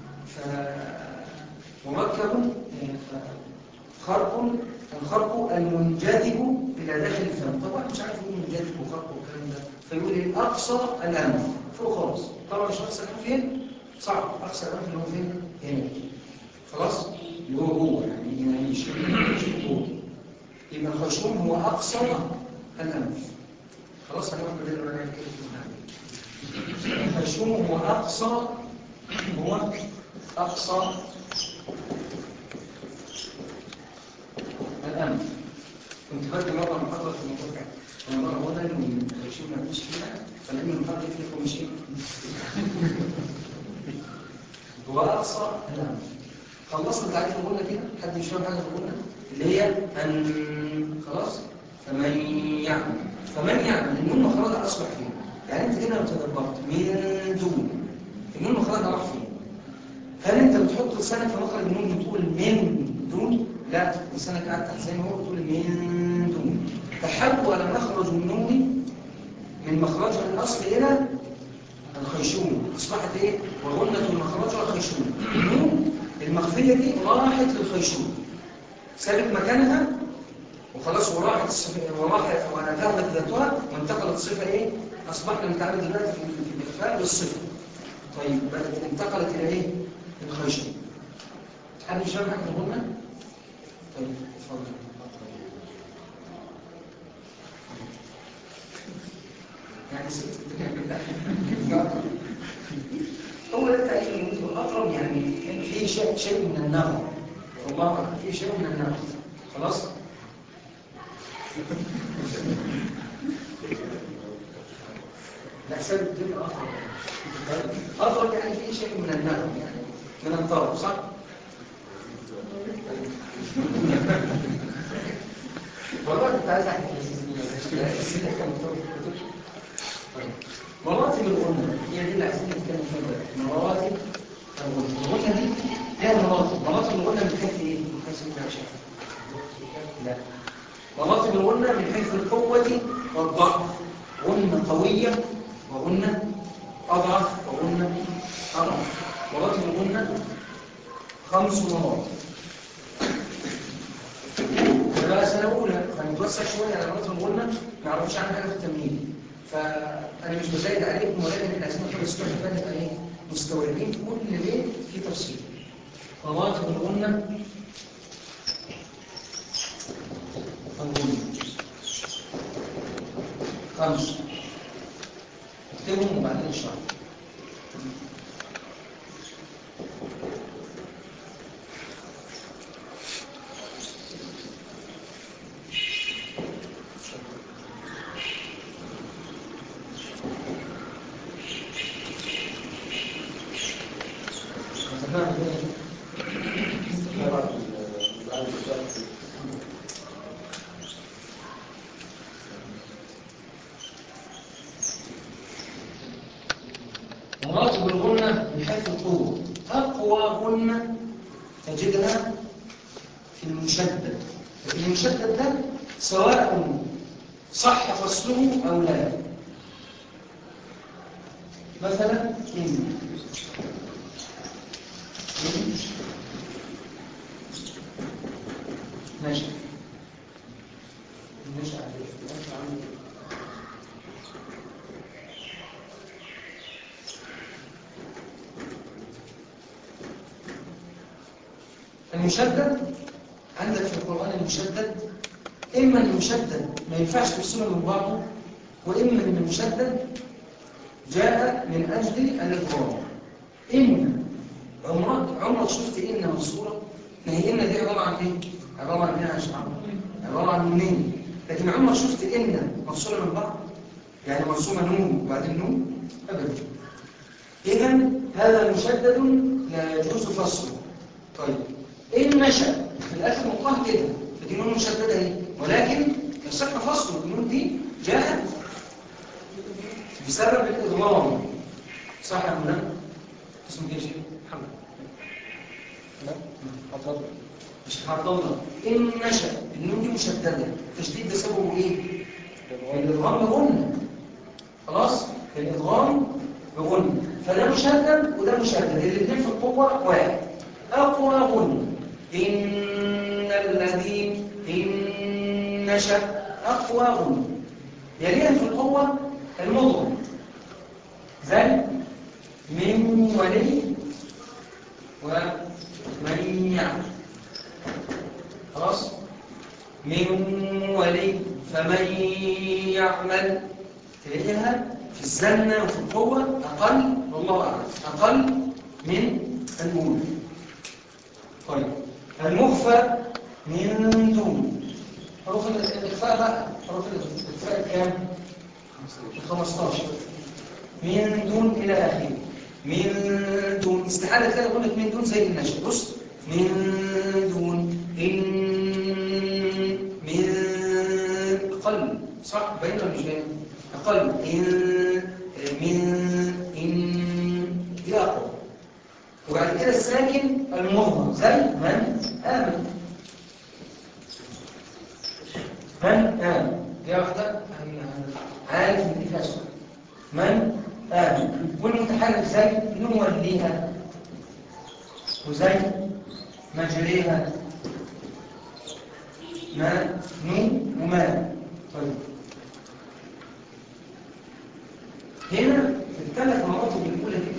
فمركب خرق الخرق المنجذب إلى داخل الفم طبعا مش عارف ايه منجذب وخرق والكلام ده فيقول ايه أقصى الأنف فوق خالص طبعا مش أقصى الأنف فين؟ صعب أقصى الأنف اللي هو فين؟ هنا خلاص اللي هو جوه يعني يعني مش مش جوه يبقى الخشوم هو اقصى الانف خلاص هنروح بدل ما نعمل كده الخشوم هو اقصى هو اقصى الانف كنت بدي مره محاضره في الموضوع انا مره هو ده ان الخشوم ما فيش فيها فلان المحاضره فيها مش هو اقصى الانف خلصنا تعريف الغنة كده حد مش فاهم حاجة في الغنة اللي هي أن خلاص فمن يعمل فمن يعمل النون مخرجها أصبح فين يعني أنت كده لو تدبرت من دون النون مخرجها راح فين هل أنت بتحط لسانك في مخرج النون بتقول من دون لا لسانك قاعد تحت زي ما هو بتقول من دون تحول مخرج النون من مخرجها الأصل إلى الخيشوم أصبحت إيه وغنة مخرجها الخيشوم النون المخفية دي راحت للخيشوم سابت مكانها وخلاص وراحت الصفة وراحت وذهبت ذاتها وانتقلت صفة ايه؟ اصبحنا نتعامل دلوقتي في في الاخفاء بالصفة طيب بدأت انتقلت الى ايه؟ الخيشة حد مش فاهم حاجة تقولنا؟ طيب اتفضل يعني ست هو ده التأكيد الموجود والأقرب يعني في شيء شيء من النغم والله أعلم في شيء من النغم خلاص لا سبب الدين أقرب أقرب يعني في شيء من النغم يعني من الطرب صح؟ والله كنت عايز احكي السنة كان طيب مراتب الغنى هي دي اللي عايزين نتكلم فيها دلوقتي مراتب الغنى الغنى دي ليها مراتب مراتب الغنى من حيث ايه؟ من حيث النشأة لا مراتب الغنى من حيث القوة والضعف غنى قوية وغنى أضعف وغنى أضعف مراتب الغنى خمس مراتب بقى سنة أولى هنتوسع شوية على مراتب الغنى ما يعرفوش عنها حاجة في التمرين فأنا مش بزايد عليكم ولكن احنا عايزين ناخد الأسبوع اللي فات نبقى إيه مستوعبين كل بيت في تفصيل مراتب الغنى الغنى خمسة اكتبهم وبعدين نشرح مراتب الغنى من حيث القوة أقوى غنى تجدها في المشدد المشدد ده سواء صح فصله أو لا مثلا إن إن نشأ نشأ عليه المشدد عندك في القرآن المشدد إما المشدد ما ينفعش تفصله من بعضه وإما أن المشدد جاء من أجل الإضرار إن عمرك عمرك شفت إن منصورة ما هي إن دي عبارة عن إيه؟ عبارة عن إيه يا شعب؟ عبارة عن نونين لكن عمرك شفت إن منصورة من بعض يعني مرسومة نون وبعدين نون أبدا إذا هذا مشدد لا يجوز فصله طيب إن نشأ في الآخر مقام كده فدي نون مشددة اهي ولكن يصح فصل النون دي جاءت بسبب الإضرام صح يا مولانا؟ اسمك ايه يا شيخ؟ محمد لا حضرتك مش حضرتك إن نشأ النون دي مشددة التشديد ده سببه إيه؟ الإضرام بغنى خلاص؟ الإضرام بغنى فده مشدد وده مشدد الاثنين في القوة واحد أقوى غنى إن الذين إن نشأ أقوى غنى يليها في القوة المضرب زي من ولي ومن يعمل خلاص من ولي فمن يعمل تلاقيها في الزنة وفي القوة أقل والله أعلم أقل من الأولى طيب المخفى من دون حروف الإخفاء بقى حروف الإخفاء كام؟ 15 من دون إلى آخره من دون استحالة كده أقول لك من دون زي النشر بص من دون إن من أقل صح باين ولا مش باين؟ أقل إن من إن دي أقوى وبعد كده الساكن المظهر زي من آمن من آمن دي واحدة عارف ان دي فيها سؤال من آمن والمتحرك زي نوليها وزي مجريها ما نو وما طيب هنا في الثلاث مراتب الأولى دي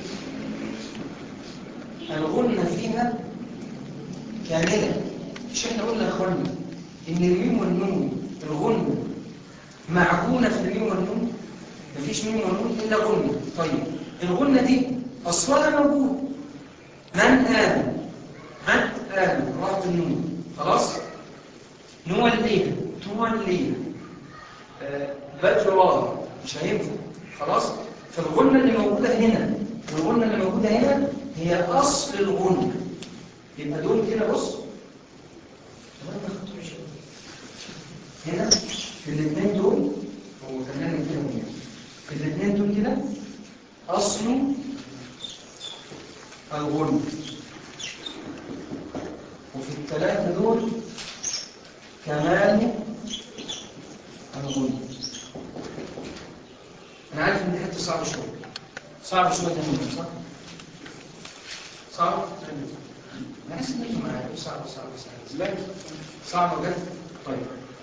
الغنة فيها كاملة مش احنا قلنا يا اخوانا ان الميم والنون الغنة معجونة في الميم والنون مفيش ميم والنون الا غنة طيب الغنة دي اصلها موجود من آمن من آمن راحت النون خلاص نوليها توليها آه، بجراها مش هينفع خلاص فالغنة اللي موجودة هنا والغنة اللي موجودة هنا هي أصل الغنة يبقى دول كده بص هنا في الاثنين دول هو خلينا كده هنا في الاثنين دول كده أصل الغنة وفي الثلاثة دول كمال الغنة أنا عارف إن دي حتة صعبة شوية صعبة شوية ده منهم صح؟ صعب؟ أنا حاسس إن أنتوا معايا صعبة صعبة صعبة لا صعبة بجد؟ طيب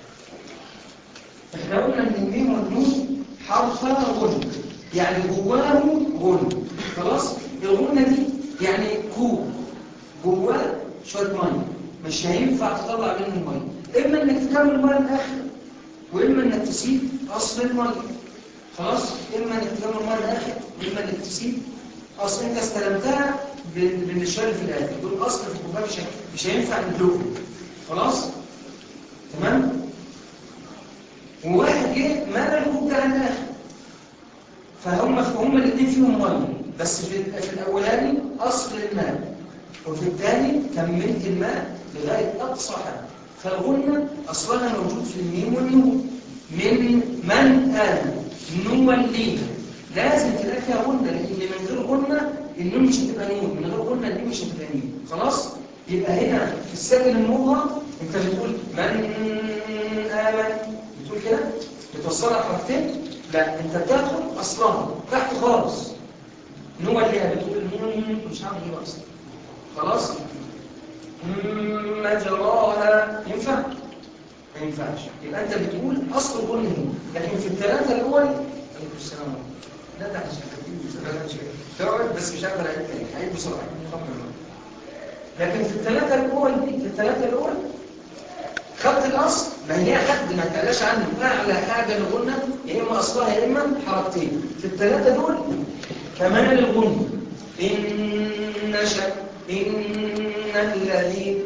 إحنا قلنا إن الميم والنون حرفا غنة يعني جواه غنة خلاص؟ الغنة دي يعني كوب جواه شوية مية مش هينفع تطلع منه المية إما إنك تكمل المية للآخر وإما إنك تسيب أصل المية خلاص إما إنك تكمل المية للآخر وإما إنك تسيب أصل أنت استلمتها بال- بالنشوار اللي في الآخر دول أصل في الكوباية مش هي- مش هينفع ندلقهم خلاص تمام وواحد جه مال الكوب ده على الآخر فهم هم الاثنين فيهم ميه بس في في الاولاني اصل الماء وفي الثاني كملت الماء لغايه اقصى حد فالغنه اصلها موجود في الميم والنون من من آمن نوليها لازم تلاقي فيها غنه لان من غير غنه النون مش هتبقى نون من غير غنه الميم مش هتبقى ميم خلاص يبقى هنا في الساكن المظهر انت بتقول من آمن بتقول كده بتوصلها حرفين لا انت بتاخد اصلها تحت خالص نوع اللي بتقول مم، مش عارف ايه اصلا خلاص مم، مجراها ينفع ما ينفعش يبقى انت بتقول اصل الغن هنا لكن في الثلاثه الاول عليكم السلام لا ده عشان كتير لا مش تقعد بس مش هقدر اعيد تاني هعيد بسرعه اتفضل لكن في الثلاثه الاول دي في الثلاثه الاول خدت الاصل ما هي خد ما تقلاش عنه اعلى حاجه الغنه يا اما اصلها يا اما حركتين في الثلاثه دول كمال الغنه ان نشا ان الذين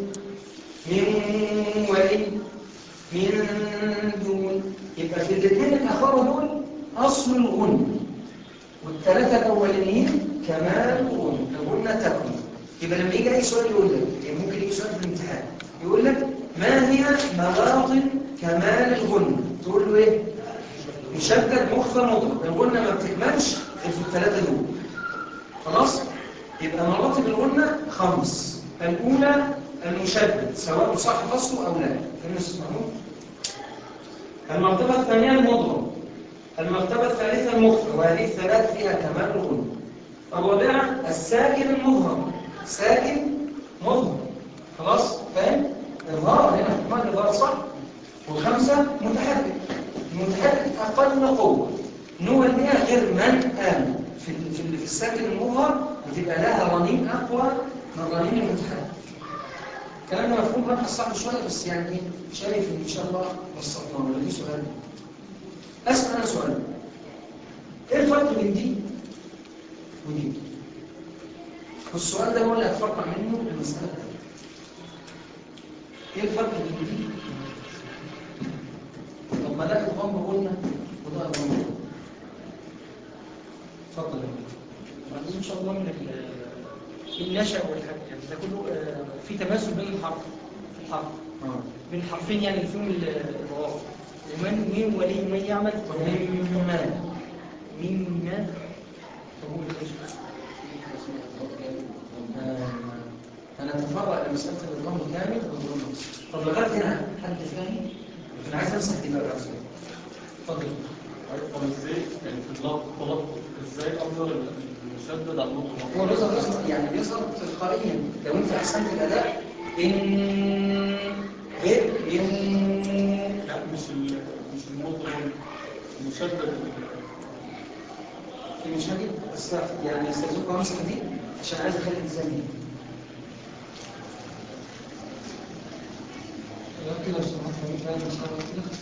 من ولي من دون يبقى في الاثنين الاخر دول اصل الغنه والثلاثه الاولانيين كمال الغنه الغنه تكمل يبقى لما يجي اي سؤال يقول لك يعني ممكن يجي سؤال في الامتحان يقول لك ما هي مواطن كمال الغنة تقول له ايه مشدد مخفى مضرب الغنة ما بتكملش غير في الثلاثة دول خلاص يبقى مراتب الغنة خمس الأولى المشدد سواء صح فصله أو لا كلمة تسمعون المرتبة الثانية المضرب المرتبة الثالثة المخفى وهذه الثلاث فيها كمال الغنة الرابعة الساكن المظهر ساكن مظهر خلاص فاهم الظاهر هنا في معنى الظاهر صح والخمسة متحرك المتحرك أقل قوة نوليها غير من آمن في ال- في ال- في الساكن المظهر بتبقى لها رنين أقوى من رنين المتحرك الكلام ده مفهوم بقى صعب شوية بس يعني ايه شايف إن شاء الله بسطنا ولا في سؤال أسأل أنا سؤال إيه الفرق بين دي ودي والسؤال ده هو اللي هتفرق منه المسألة الثانية ايه الفرق بين دي طب ما ده ادغام بقولنا وده ادغام بقولنا اتفضل يا مهندس. بعدين ان شاء الله من ال- النشأ والحاجة يعني ده كله آه، في تماثل بين الحرف في الحرف اه بين الحرفين يعني اللي فيهم ال- الواو ومن مين ولي من يعمل مما مين ما فهو أنا أتفرع لمسألة الإدغام الكامل والإدغام النقص طب لغاية هنا حد فاهم؟ أنا عايز أمسح دماغي بقى شوية. اتفضل طب ازاي يعني في اللفظ طلب ازاي افضل المشدد على المطلق هو بيظهر بيظهر- يعني بيظهر تلقائيا لو أنت أحسنت الأداء إن غير من لا مش ال- مش المضمون المشدد في مشاكل بس يعني استاذنكم امسك دي عشان عايز اخلي الانسان دي كده عشان أفهم فاهم إن شاء الله كده.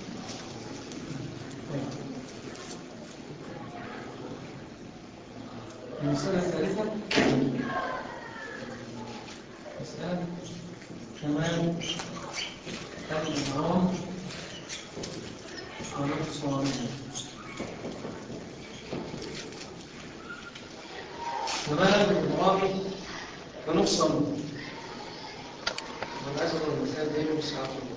المسألة الثالثة مسألة كمان الإمام ونقصان تمام الإمام ونقصان أنا عايز أقول المثال ده مش عارف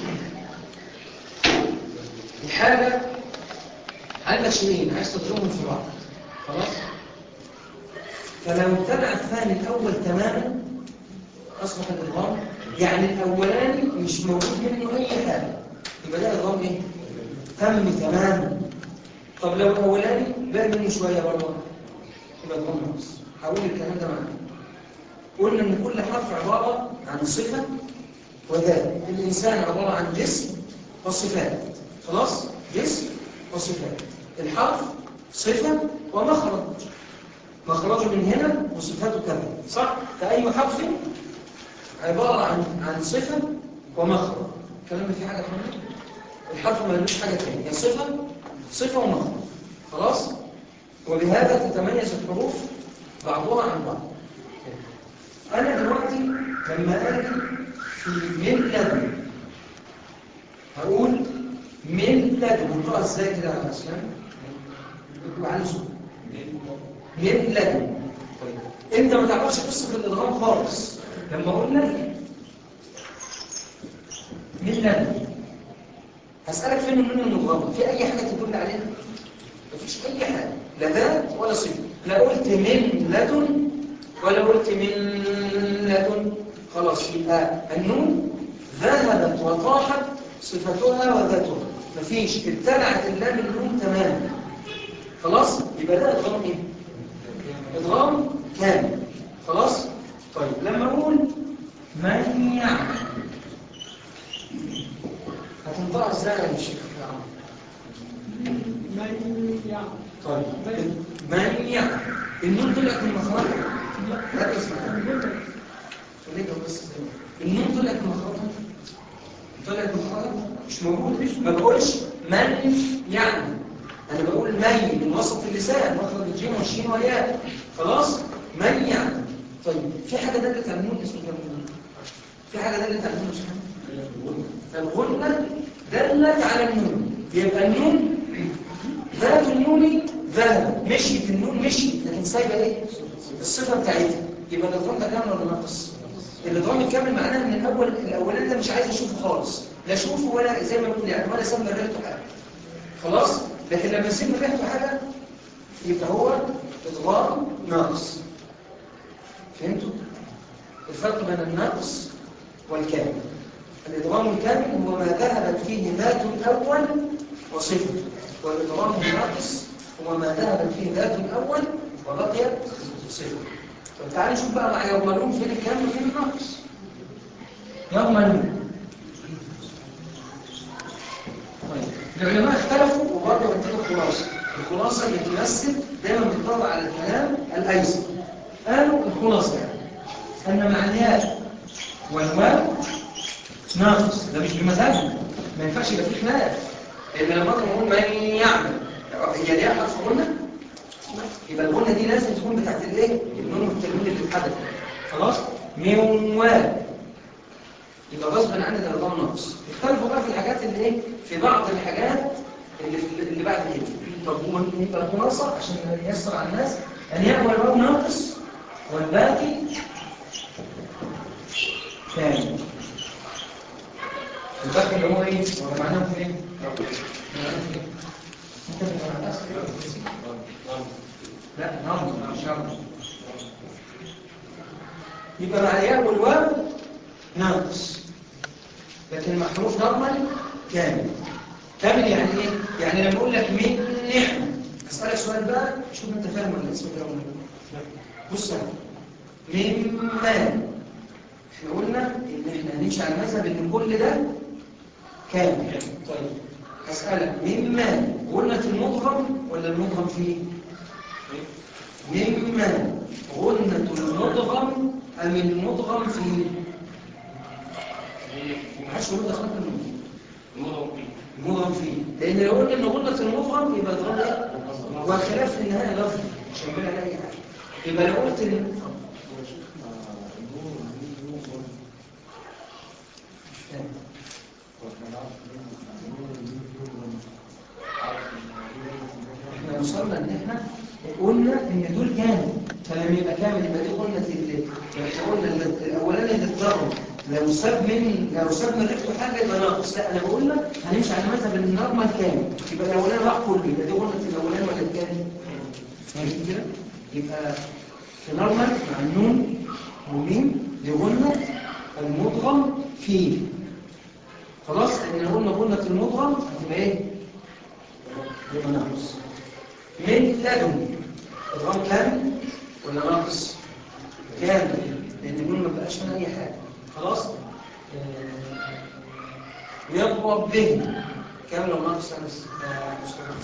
الحاجة عندك شيئين عايز تضربهم في بعض خلاص فلو امتنع الثاني الأول تماما أصبح الإضغام يعني الأولاني مش موجود منه أي حاجة يبقى ده إضغام إيه؟ تم تماما طب لو الأولاني بقى منه شوية برضه يبقى إضغام ناقص هقول الكلام ده معانا قلنا إن كل حرف عبارة عن صفة وذات الإنسان عبارة عن جسم وصفات خلاص؟ جسم وصفات الحرف صفة ومخرج مخرجه من هنا وصفاته كذا صح؟ فأي حرف عبارة عن عن صفة ومخرج الكلام ده فيه حاجة ثانية الحرف ما يلوش حاجة ثانية هي صفة صفة ومخرج خلاص؟ وبهذا تتميز الحروف بعضها عن بعض أنا دلوقتي لما أجي في من لدن هقول من لدن هنقرأ ازاي كده يا أسلام؟ يبقى على صوت من لدن طيب انت ما تعرفش قصه الادغام خالص لما قلنا من لدن هسألك فين النون المدغمة في أي حاجة تدل عليها مفيش أي حاجة لا ذات ولا صفة لا قلت من لدن ولا قلت من لدن خلاص يبقى النون ذهبت وطاحت صفتها وذاتها مفيش ابتلعت اللام النون تماما خلاص يبقى ده ادغام ايه ادغام كامل خلاص طيب لما اقول من يعمل هتنطقها ازاي يا شيخ من يعمل طيب من يعمل النون طلعت من مخرجها لا اسمع خليك بس النون طلعت من مخرجها طلعت من مخرجها مش موجود ما بقولش من يعمل انا بقول مي من وسط اللسان مخرج الجيم والشين والياء خلاص من يعمل طيب في حاجه دلت على النون اسمها النون في حاجه دلت على النون اسمها الغنة دلت على النون يبقى النون ذات النون ذهب مشيت النون مشيت لكن سايبه ايه الصفه بتاعتها يبقى الادغام ده كامل ولا ناقص الادغام الكامل معناه ان الاول الاولاني ده مش عايز اشوفه خالص لا اشوفه ولا زي ما بقول يعني ولا سمى ريحته حاجه خلاص لكن لما يسمى ريحته حاجه يبقى هو ادغام ناقص فهمتوا الفرق بين الناقص والكامل الإدغام الكامل هو ما ذهبت فيه ذات الأول وصفة والإدغام الناقص هو ما ذهبت فيه ذات الأول وبقيت صفة طب تعالى نشوف بقى مع يوملون فين الكامل وفين الناقص يوملون طيب العلماء اختلفوا وبرضه عندنا خلاصة الخلاصة اللي تمثل دايما بتطلع على الكلام الأيسر قالوا الخلاصة يعني أن مع الياء والواو ناقص ده مش بمزاجنا ما ينفعش يبقى فيه خلاف لان لما نقول من يعمل هي الياء حرف غنه يبقى الغنه دي لازم تكون بتاعت الايه النون والتنوين اللي اتحدث خلاص من واو يبقى غصب عننا ده نظام ناقص اختلفوا بقى في الحاجات اللي ايه في بعض الحاجات اللي اللي بعد كده طب هو يبقى الخلاصه عشان ييسر على الناس الياء والواو ناقص والباقي كامل الباقي اللي هو ايه؟ هو معناه في ايه؟ انت بتبقى لا نعم مش نعم يبقى مع الياء والواو ناقص لكن مع حروف نورمال كامل كامل يعني ايه؟ يعني لما اقول لك من نعمه اسالك سؤال بقى شوف انت فاهم ولا اسمك ولا لا بص من مال احنا قلنا ان احنا هنمشي على المذهب ان كل ده كامل طيب هسألك مما غنة المضغم ولا المضغم فيه مما غنة المضغم أم المضغم فيه محدش يقول دخلت المضغم المضغم فيه المضغم فيه لأن لو قلنا إن غنة المضغم يبقى الضغم إيه؟ وخلاف في النهاية لفظ مش هنقول على أي حاجة يبقى لو قلت إن مش فاهم. احنا وصلنا ان احنا قلنا ان دول كامل فلما يبقى كامل يبقى دي قلنا اللي احنا قلنا ال- الاولاني اللي اتضرب لو ساب من لو ساب من ريحته حاجه يبقى ناقص لا انا بقول لك هنمشي على مذهب ان النورمال كامل يبقى الاولاني راح كله يبقى دي قلنا الاولاني ولا الثاني فاهم كده يبقى في نورمال مع النون وميم دي قلنا المضغم فيه خلاص لان لو قلنا قلنا المضغم هتبقى ايه يبقى ناقص من لدن الغام كامل ولا ناقص كامل لان يقول ما بقاش من اي حاجه خلاص آه، يضرب به كامل ولا ناقص انا بس آه، مش فاهم.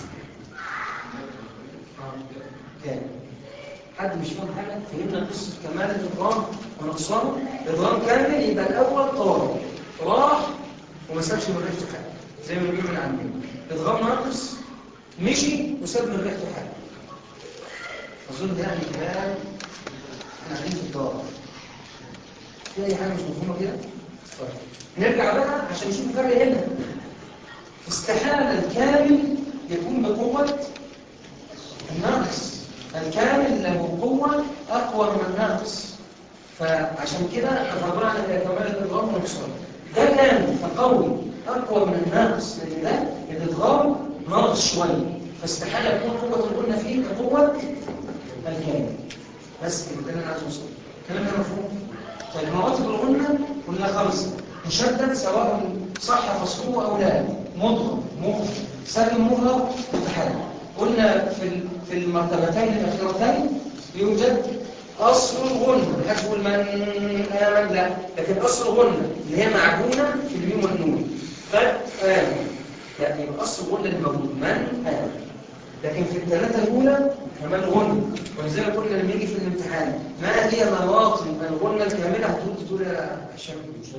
آه، كامل حد مش فاهم حاجه فهمنا قصه كمال الادغام ونقصانه الادغام كامل يبقى الاول طار راح وما سابش من ريحته حاجه زي ما بيقولوا من عندنا الادغام ناقص مشي وساب من ريحته حاجه اظن ده يعني كلام احنا قاعدين في الدار في اي حاجه مش مفهومه كده طيب نرجع بقى عشان نشوف الفرق هنا استحاله الكامل يكون بقوه الناقص الكامل له قوه اقوى من الناقص فعشان كده تفرعنا الى كمال الادغام والنقصان ده كامل فقوي اقوى من الناقص لان ده الادغام ناقص شويه فاستحاله يكون قوه الغنه فيه كقوه الكامل بس كده ده اللي انا عايز اوصله الكلام ده مفهوم طيب مراتب الغنه كلها خمسه مشدد سواء صح فصله او لا مضغم مغلق ساكن مغلق متحرك قلنا في ال- في المرتبتين الاخيرتين يوجد اصل الغنه محدش يقول من امن لا لكن اصل الغنه اللي هي معجونه في الميم والنون قد امن لا يبقى اصل الغنه اللي موجود من امن لكن في الثلاثة الأولى كمان غنى ولذلك قلنا لما يجي في الامتحان ما هي مواطن الغنى الكاملة هتقول تقول يا هشام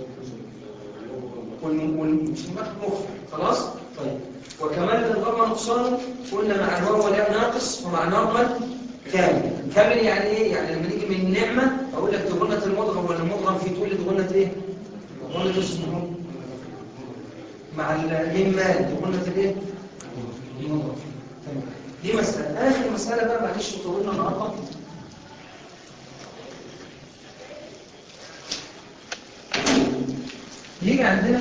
والمش مخ خلاص طيب وكمان الغرمة نقصان قلنا مع الواو والياء ناقص ومع نورمال كامل كامل يعني ايه يعني لما نيجي من نعمة اقول لك دي غنة المضغم ولا المضغم في تقول لي دي غنة ايه غنة اسمه مع المال دي غنة الايه المضغم تمام. دي مسألة آخر مسألة بقى معلش طولنا النهارده يجي عندنا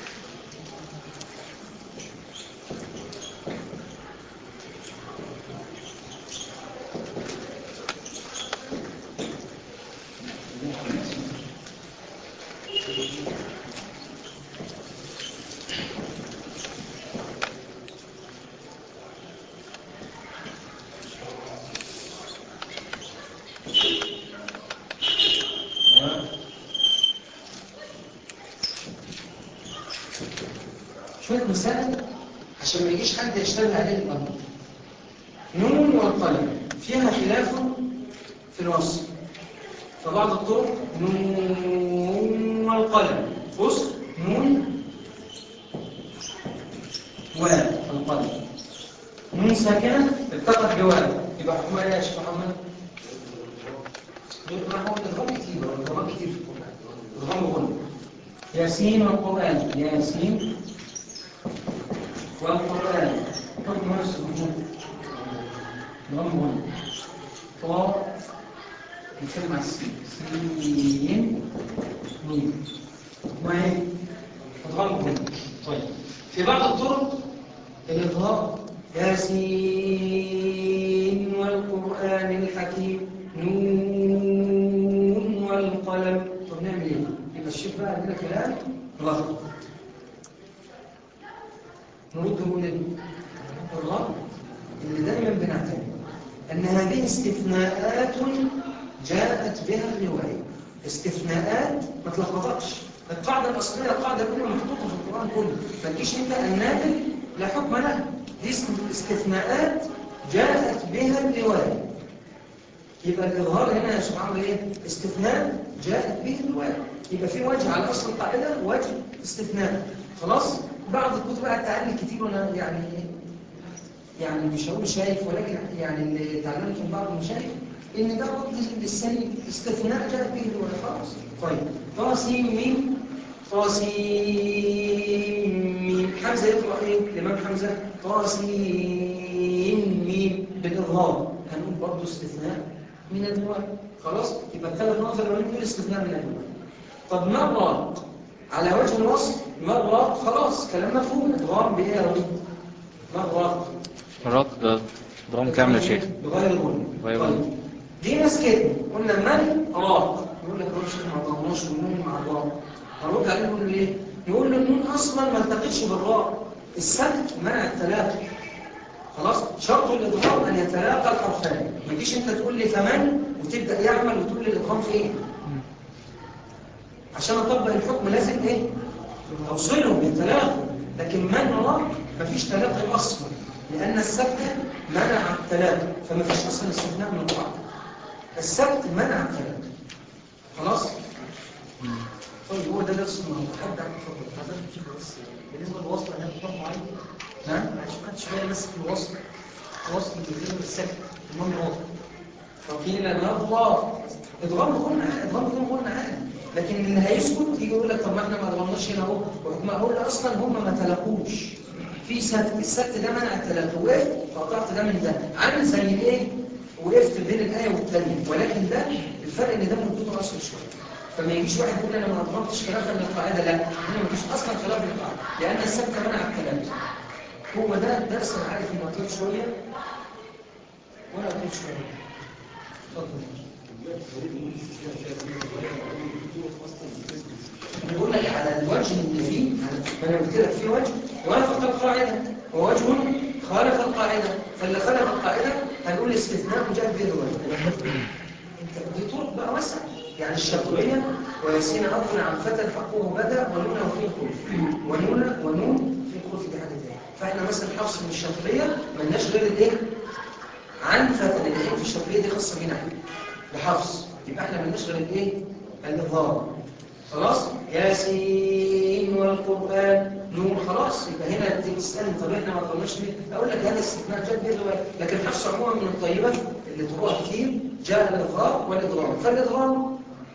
شوية مسائل عشان ما يجيش حد يشتغل عليه الأمر نون والقلم فيها خلاف في الوصف فبعض الطرق نون والقلم بص نون والقلم نون ساكنة التقت بواو يبقى حكمها ايه يا شيخ محمد؟ ما هو الإضغام كتير هو الإضغام كتير في القرآن الإضغام غنى ياسين والقرآن ياسين والقرآن حكم نفس الوجود ضم طاء نتكلم على السين سين ميم وهي ضم طيب في بعض الطرق الإظهار ياسين والقرآن الحكيم نون والقلم طب نعمل ايه؟ يبقى الشيخ بقى عندنا كلام غلط نرد نقول ايه؟ الرد اللي دايما بنعتمد ان هذه استثناءات جاءت بها الروايه استثناءات ما تلخبطكش القاعدة الأصلية القاعدة الأولى محطوطة في القرآن كله ما تجيش أنت النافل لا حكم له دي استثناءات جاءت بها الرواية يبقى الإظهار هنا يا سبحان الله إيه؟ استثناء جاءت به الرواية يبقى في وجه على أصل القاعدة وجه استثناء خلاص بعض الكتب قاعد تعلم كتير وأنا يعني يعني مش هقول شايف ولكن يعني اللي تعلمت من بعض المشايخ ان ده رد للسليم استثناء جاء به الرواية خلاص طيب طاسيم ميم طاسيم ميم حمزة يقرأ ايه الإمام حمزة طاسيم ميم بالإظهار هنقول برضه استثناء من الرواية خلاص يبقى الثلاث نقط الأولين دول استثناء من الرواية طب مرات على وجه الوصف مرات خلاص كلام مفهوم ادغام بايه يا وليد مرات مرات ضم كامل يا شيخ بغير غنى بغير طيب غنى. دي ناس كده قلنا من راق يقول لك روش ما ضمناش والنون مع الراء هنرد عليه نقول له ايه يقول له النون اصلا ما التقتش بالراء السكت منع التلاقي خلاص شرط الادغام ان يتلاقى الحرفان ما تجيش انت تقول لي فمن وتبدا يعمل وتقول لي الادغام فين عشان اطبق الحكم لازم ايه اوصلهم بالتلاقي لكن من راق مفيش تلاقي اصلا لان السكت منع التلاقي فما فيش اصلا استثناء من القاعده السبت منع الكلام خلاص طيب هو ده درس النهارده حد عنده تفضل بس بالنسبه للوصل انا بفهم معين نعم معلش ما خدتش بالي بس في الوصل الوصل بالنسبه للسكت المهم واضح فقيل نظر ادغام قلنا ادغام بدون قلنا عادي لكن اللي هيسكت يجي يقول لك طب ما احنا ما ادغمناش هنا اهو وحكم اقول اصلا هم ما تلاقوش في سكت السكت ده منع التلاقي وقفت فقطعت ده من ده عامل زي الايه وقفت بين الايه والثانيه ولكن ده الفرق ان ده موجود اصل شويه فما يجيش واحد يقول انا ما ادغمتش خلافا للقاعده لا هنا ما فيش اصلا خلاف للقاعده لان السكت منع الكلام هو ده درس انا عارف انه هطول شويه ولا هطول شويه اتفضل بقول لك على الوجه اللي فيه ما انا قلت لك في وجه وافق القاعده ووجه خالف القاعده فاللي خالف القاعده هنقول استثناء جاء به الوجه انت دي طرق بقى واسعه يعني الشافعيه وياسين اب عن فتى حقه بدا ونون وفيه خلف ونون ونون في خلف دي حاجه ثانيه فاحنا مثلا حفص من الشافعيه ملناش غير الايه عن فتى لان في الشافعيه دي خاصه بينا احنا لحفص يبقى احنا ملناش غير الايه الاظهار خلاص ياسين والقرآن نور خلاص يبقى هنا تيجي تسألني طب احنا ما طلناش ليه اقول لك هذا استثناء جاء به الرواية لكن حفص عموما من الطيبة اللي تروح كتير جاء الإظهار والإضرام فالإضرام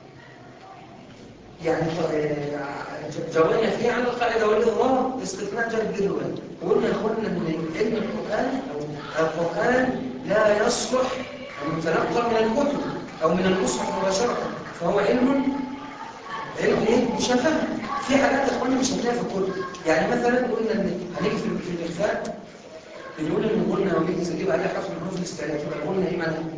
يعني جوانية فيه عن القاعدة والإظهار استثناء جاء به الرواية وقلنا يا اخوانا ان علم القرآن أو القرآن لا يصلح أن يتلقى من الكتب أو من المصحف مباشرة فهو علم علم ايه مشافهه في حاجات يا اخواني مش هتلاقيها في الكتب يعني مثلا قلنا ان هنيجي في في الاخفاء بنقول ان قلنا لما نيجي نجيب عليها حرف من حروف الاستعلاء يبقى قلنا ايه معناها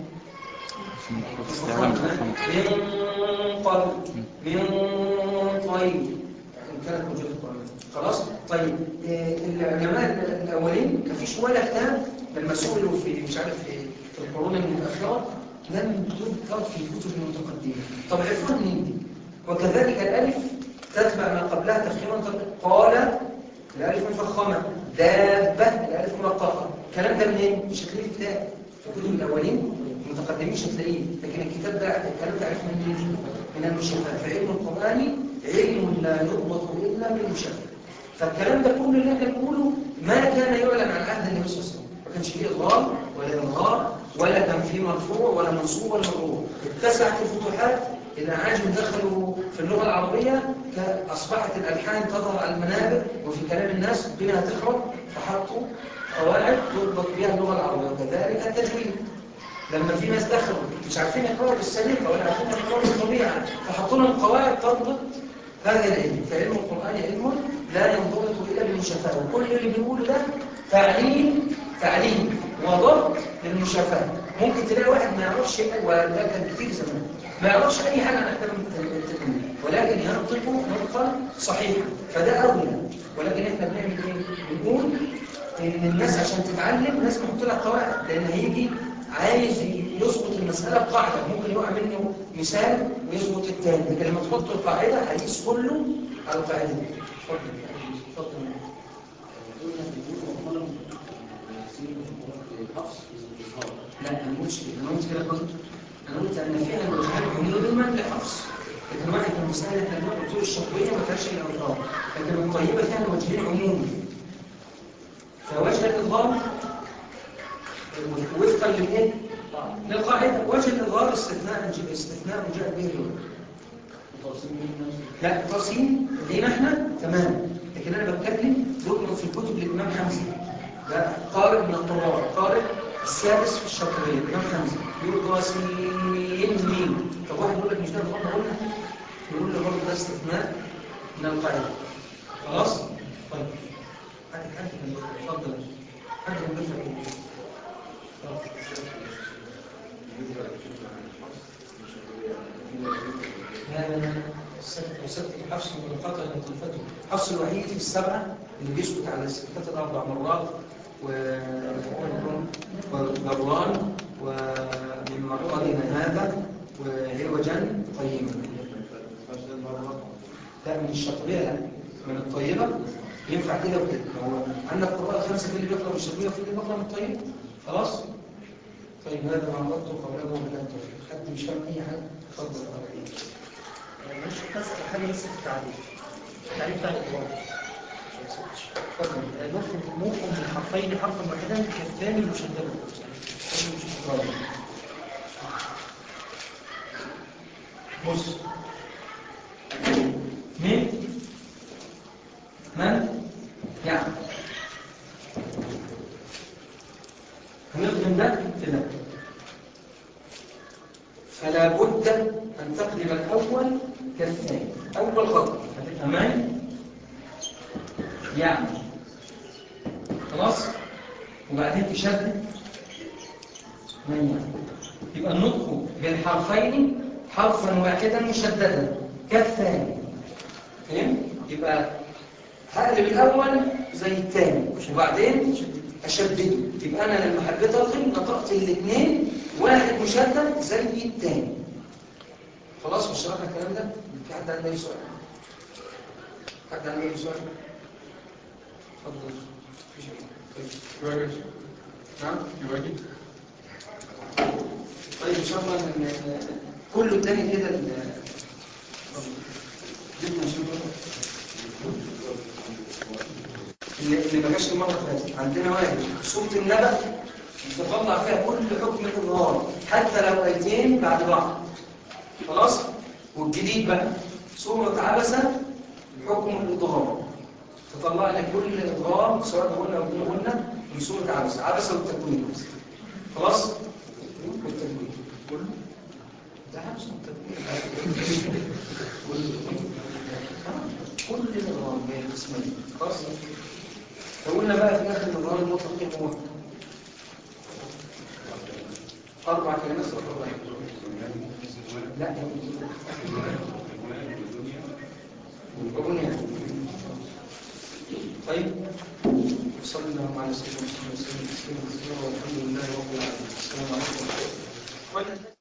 من قبل من طيب إن كانت موجوده في القران خلاص طيب آه، العلماء الاولين مفيش ولا كتاب لما سئلوا في مش عارف في في القرون المتاخره لم تذكر في الكتب المتقدمه طب عرفوها منين وكذلك الألف تتبع ما قبلها تفخيما قال الألف مفخمة دابة الألف مرققة الكلام ده منين؟ مش هتلاقيه في كتاب في الكتب الأولين المتقدمين مش هتلاقيه لكن الكتاب ده الكلام ده عرفه منين؟ من المشافهة فعلم القرآن علم لا يضبط إلا بالمشافهة فالكلام ده كله اللي احنا بنقوله ما كان يعلن عن عهد النبي صلى الله عليه وسلم ما كانش فيه إضرار ولا إظهار ولا كان فيه مرفوع ولا منصوب ولا مجرور اتسعت الفتوحات الأعاجم دخلوا في اللغة العربية أصبحت الألحان تظهر على المنابر وفي كلام الناس بما تخرج فحطوا قواعد تضبط بها اللغة العربية وكذلك التجويد لما في ناس دخلوا مش عارفين يقرأوا بالسليقة ولا عارفين يقرأوا بالطبيعة فحطوا لهم قواعد تضبط هذا العلم فعلم القرآن علم لا ينضبط إلا بالمشافهة وكل اللي بنقوله ده تعليم تعليم وضبط للمشافهة ممكن تلاقي واحد ما يعرفش شيء وده كان كتير زمان ما يعرفش أي حاجة عن أحكام التكوين ولكن ينطق نطقا صحيحا فده أولى ولكن إحنا بنعمل إيه؟ بنقول إن الناس عشان تتعلم لازم نحط لها قواعد لأن هيجي عايز يظبط المسألة بقاعدة ممكن يقع منه مثال ويظبط التاني لكن لما تحط القاعدة هيقيس كله على القاعدة دي اتفضل اتفضل لا انا ما قلتش كده انا قلت كده برضه انا قلت ان فيها الوجهان عموما لحفص لكن واحد من المسائل احنا بنقول الطول الشطبيه ما فيهاش الا اضرار لكن الطيبه فيها الوجهين عمومي فوجه الإظهار وفقا للايه؟ للقاعدة وجه الإظهار استثناء استثناء جاء به اليوم لا الترسيم لينا احنا تمام لكن انا بتكلم ذكر في كتب الامام حمزه ده قارئ من الطوال قارئ السادس في الشاطبيه الامام حمزه يقول قاسين مين طب واحد يقول لك مش ده الغلط قلنا يقول له برضه ده استثناء من القاعده خلاص طيب حد حد من اتفضل حد من بيفهم لا لا لا وسبت الحفص من القطع اللي تلفته الحفص الوحيد في السبعة اللي بيسكت على السكتات الأربع مرات وجران ومن مرقدنا هذا وعوجا طيبا لا من الشطبية لا من الطيبة ينفع كده وكده هو عندك قراءة خمسة في اللي بيقرأ من الشطبية وفي اللي بيقرأ من الطيبة خلاص طيب هذا ما عرضته قبله وبلا التوفيق حد مش فاهم أي حاجة اتفضل مش بس حاجة لسه في التعريف التعريف بتاع الإضراب نفهم نفهم من حرفين حرفا واحدا كالثاني مشددا بص من من يعني هنخدم ده في ده فلا بد أن تقلب الأول كالثاني أول خطوة هتبقى من يعني خلاص وبعدين تشدد من يعني يبقى النطق بالحرفين حرفا واحدا مشددا كالثاني فهم؟ يبقى هقلب الأول زي الثاني وبعدين أشدده يبقى أنا لما حبيت ألغي نطقت الاثنين واحد مشدد زي الثاني خلاص مش شرحنا الكلام ده؟ في حد عنده أي سؤال؟ حد عنده أي سؤال؟ اتفضل يواجه نعم يواجه طيب ان شاء الله ن- ن- كله تاني كده ال- جبنا شو اللي اللي ما جاش المره اللي فاتت عندنا واحد سوره النبأ تطلع فيها كل حكم الاظهار حتى لو ايتين بعد بعض خلاص والجديد بقى سوره عبسه حكم الاظهار تطلع لك كل اظهار سواء قلنا او غير قلنا من سوره عبسه عبسه والتكوين خلاص والتكوين كله ده عبسه والتكوين كل الاظهار بين القسمين خلاص فقلنا بقى في اخر الاظهار المطلق ايه هو اربع كلمات ولا اربع لا وبنيان طيب صلى الله على سيدنا محمد وسلم والحمد لله رب العالمين السلام عليكم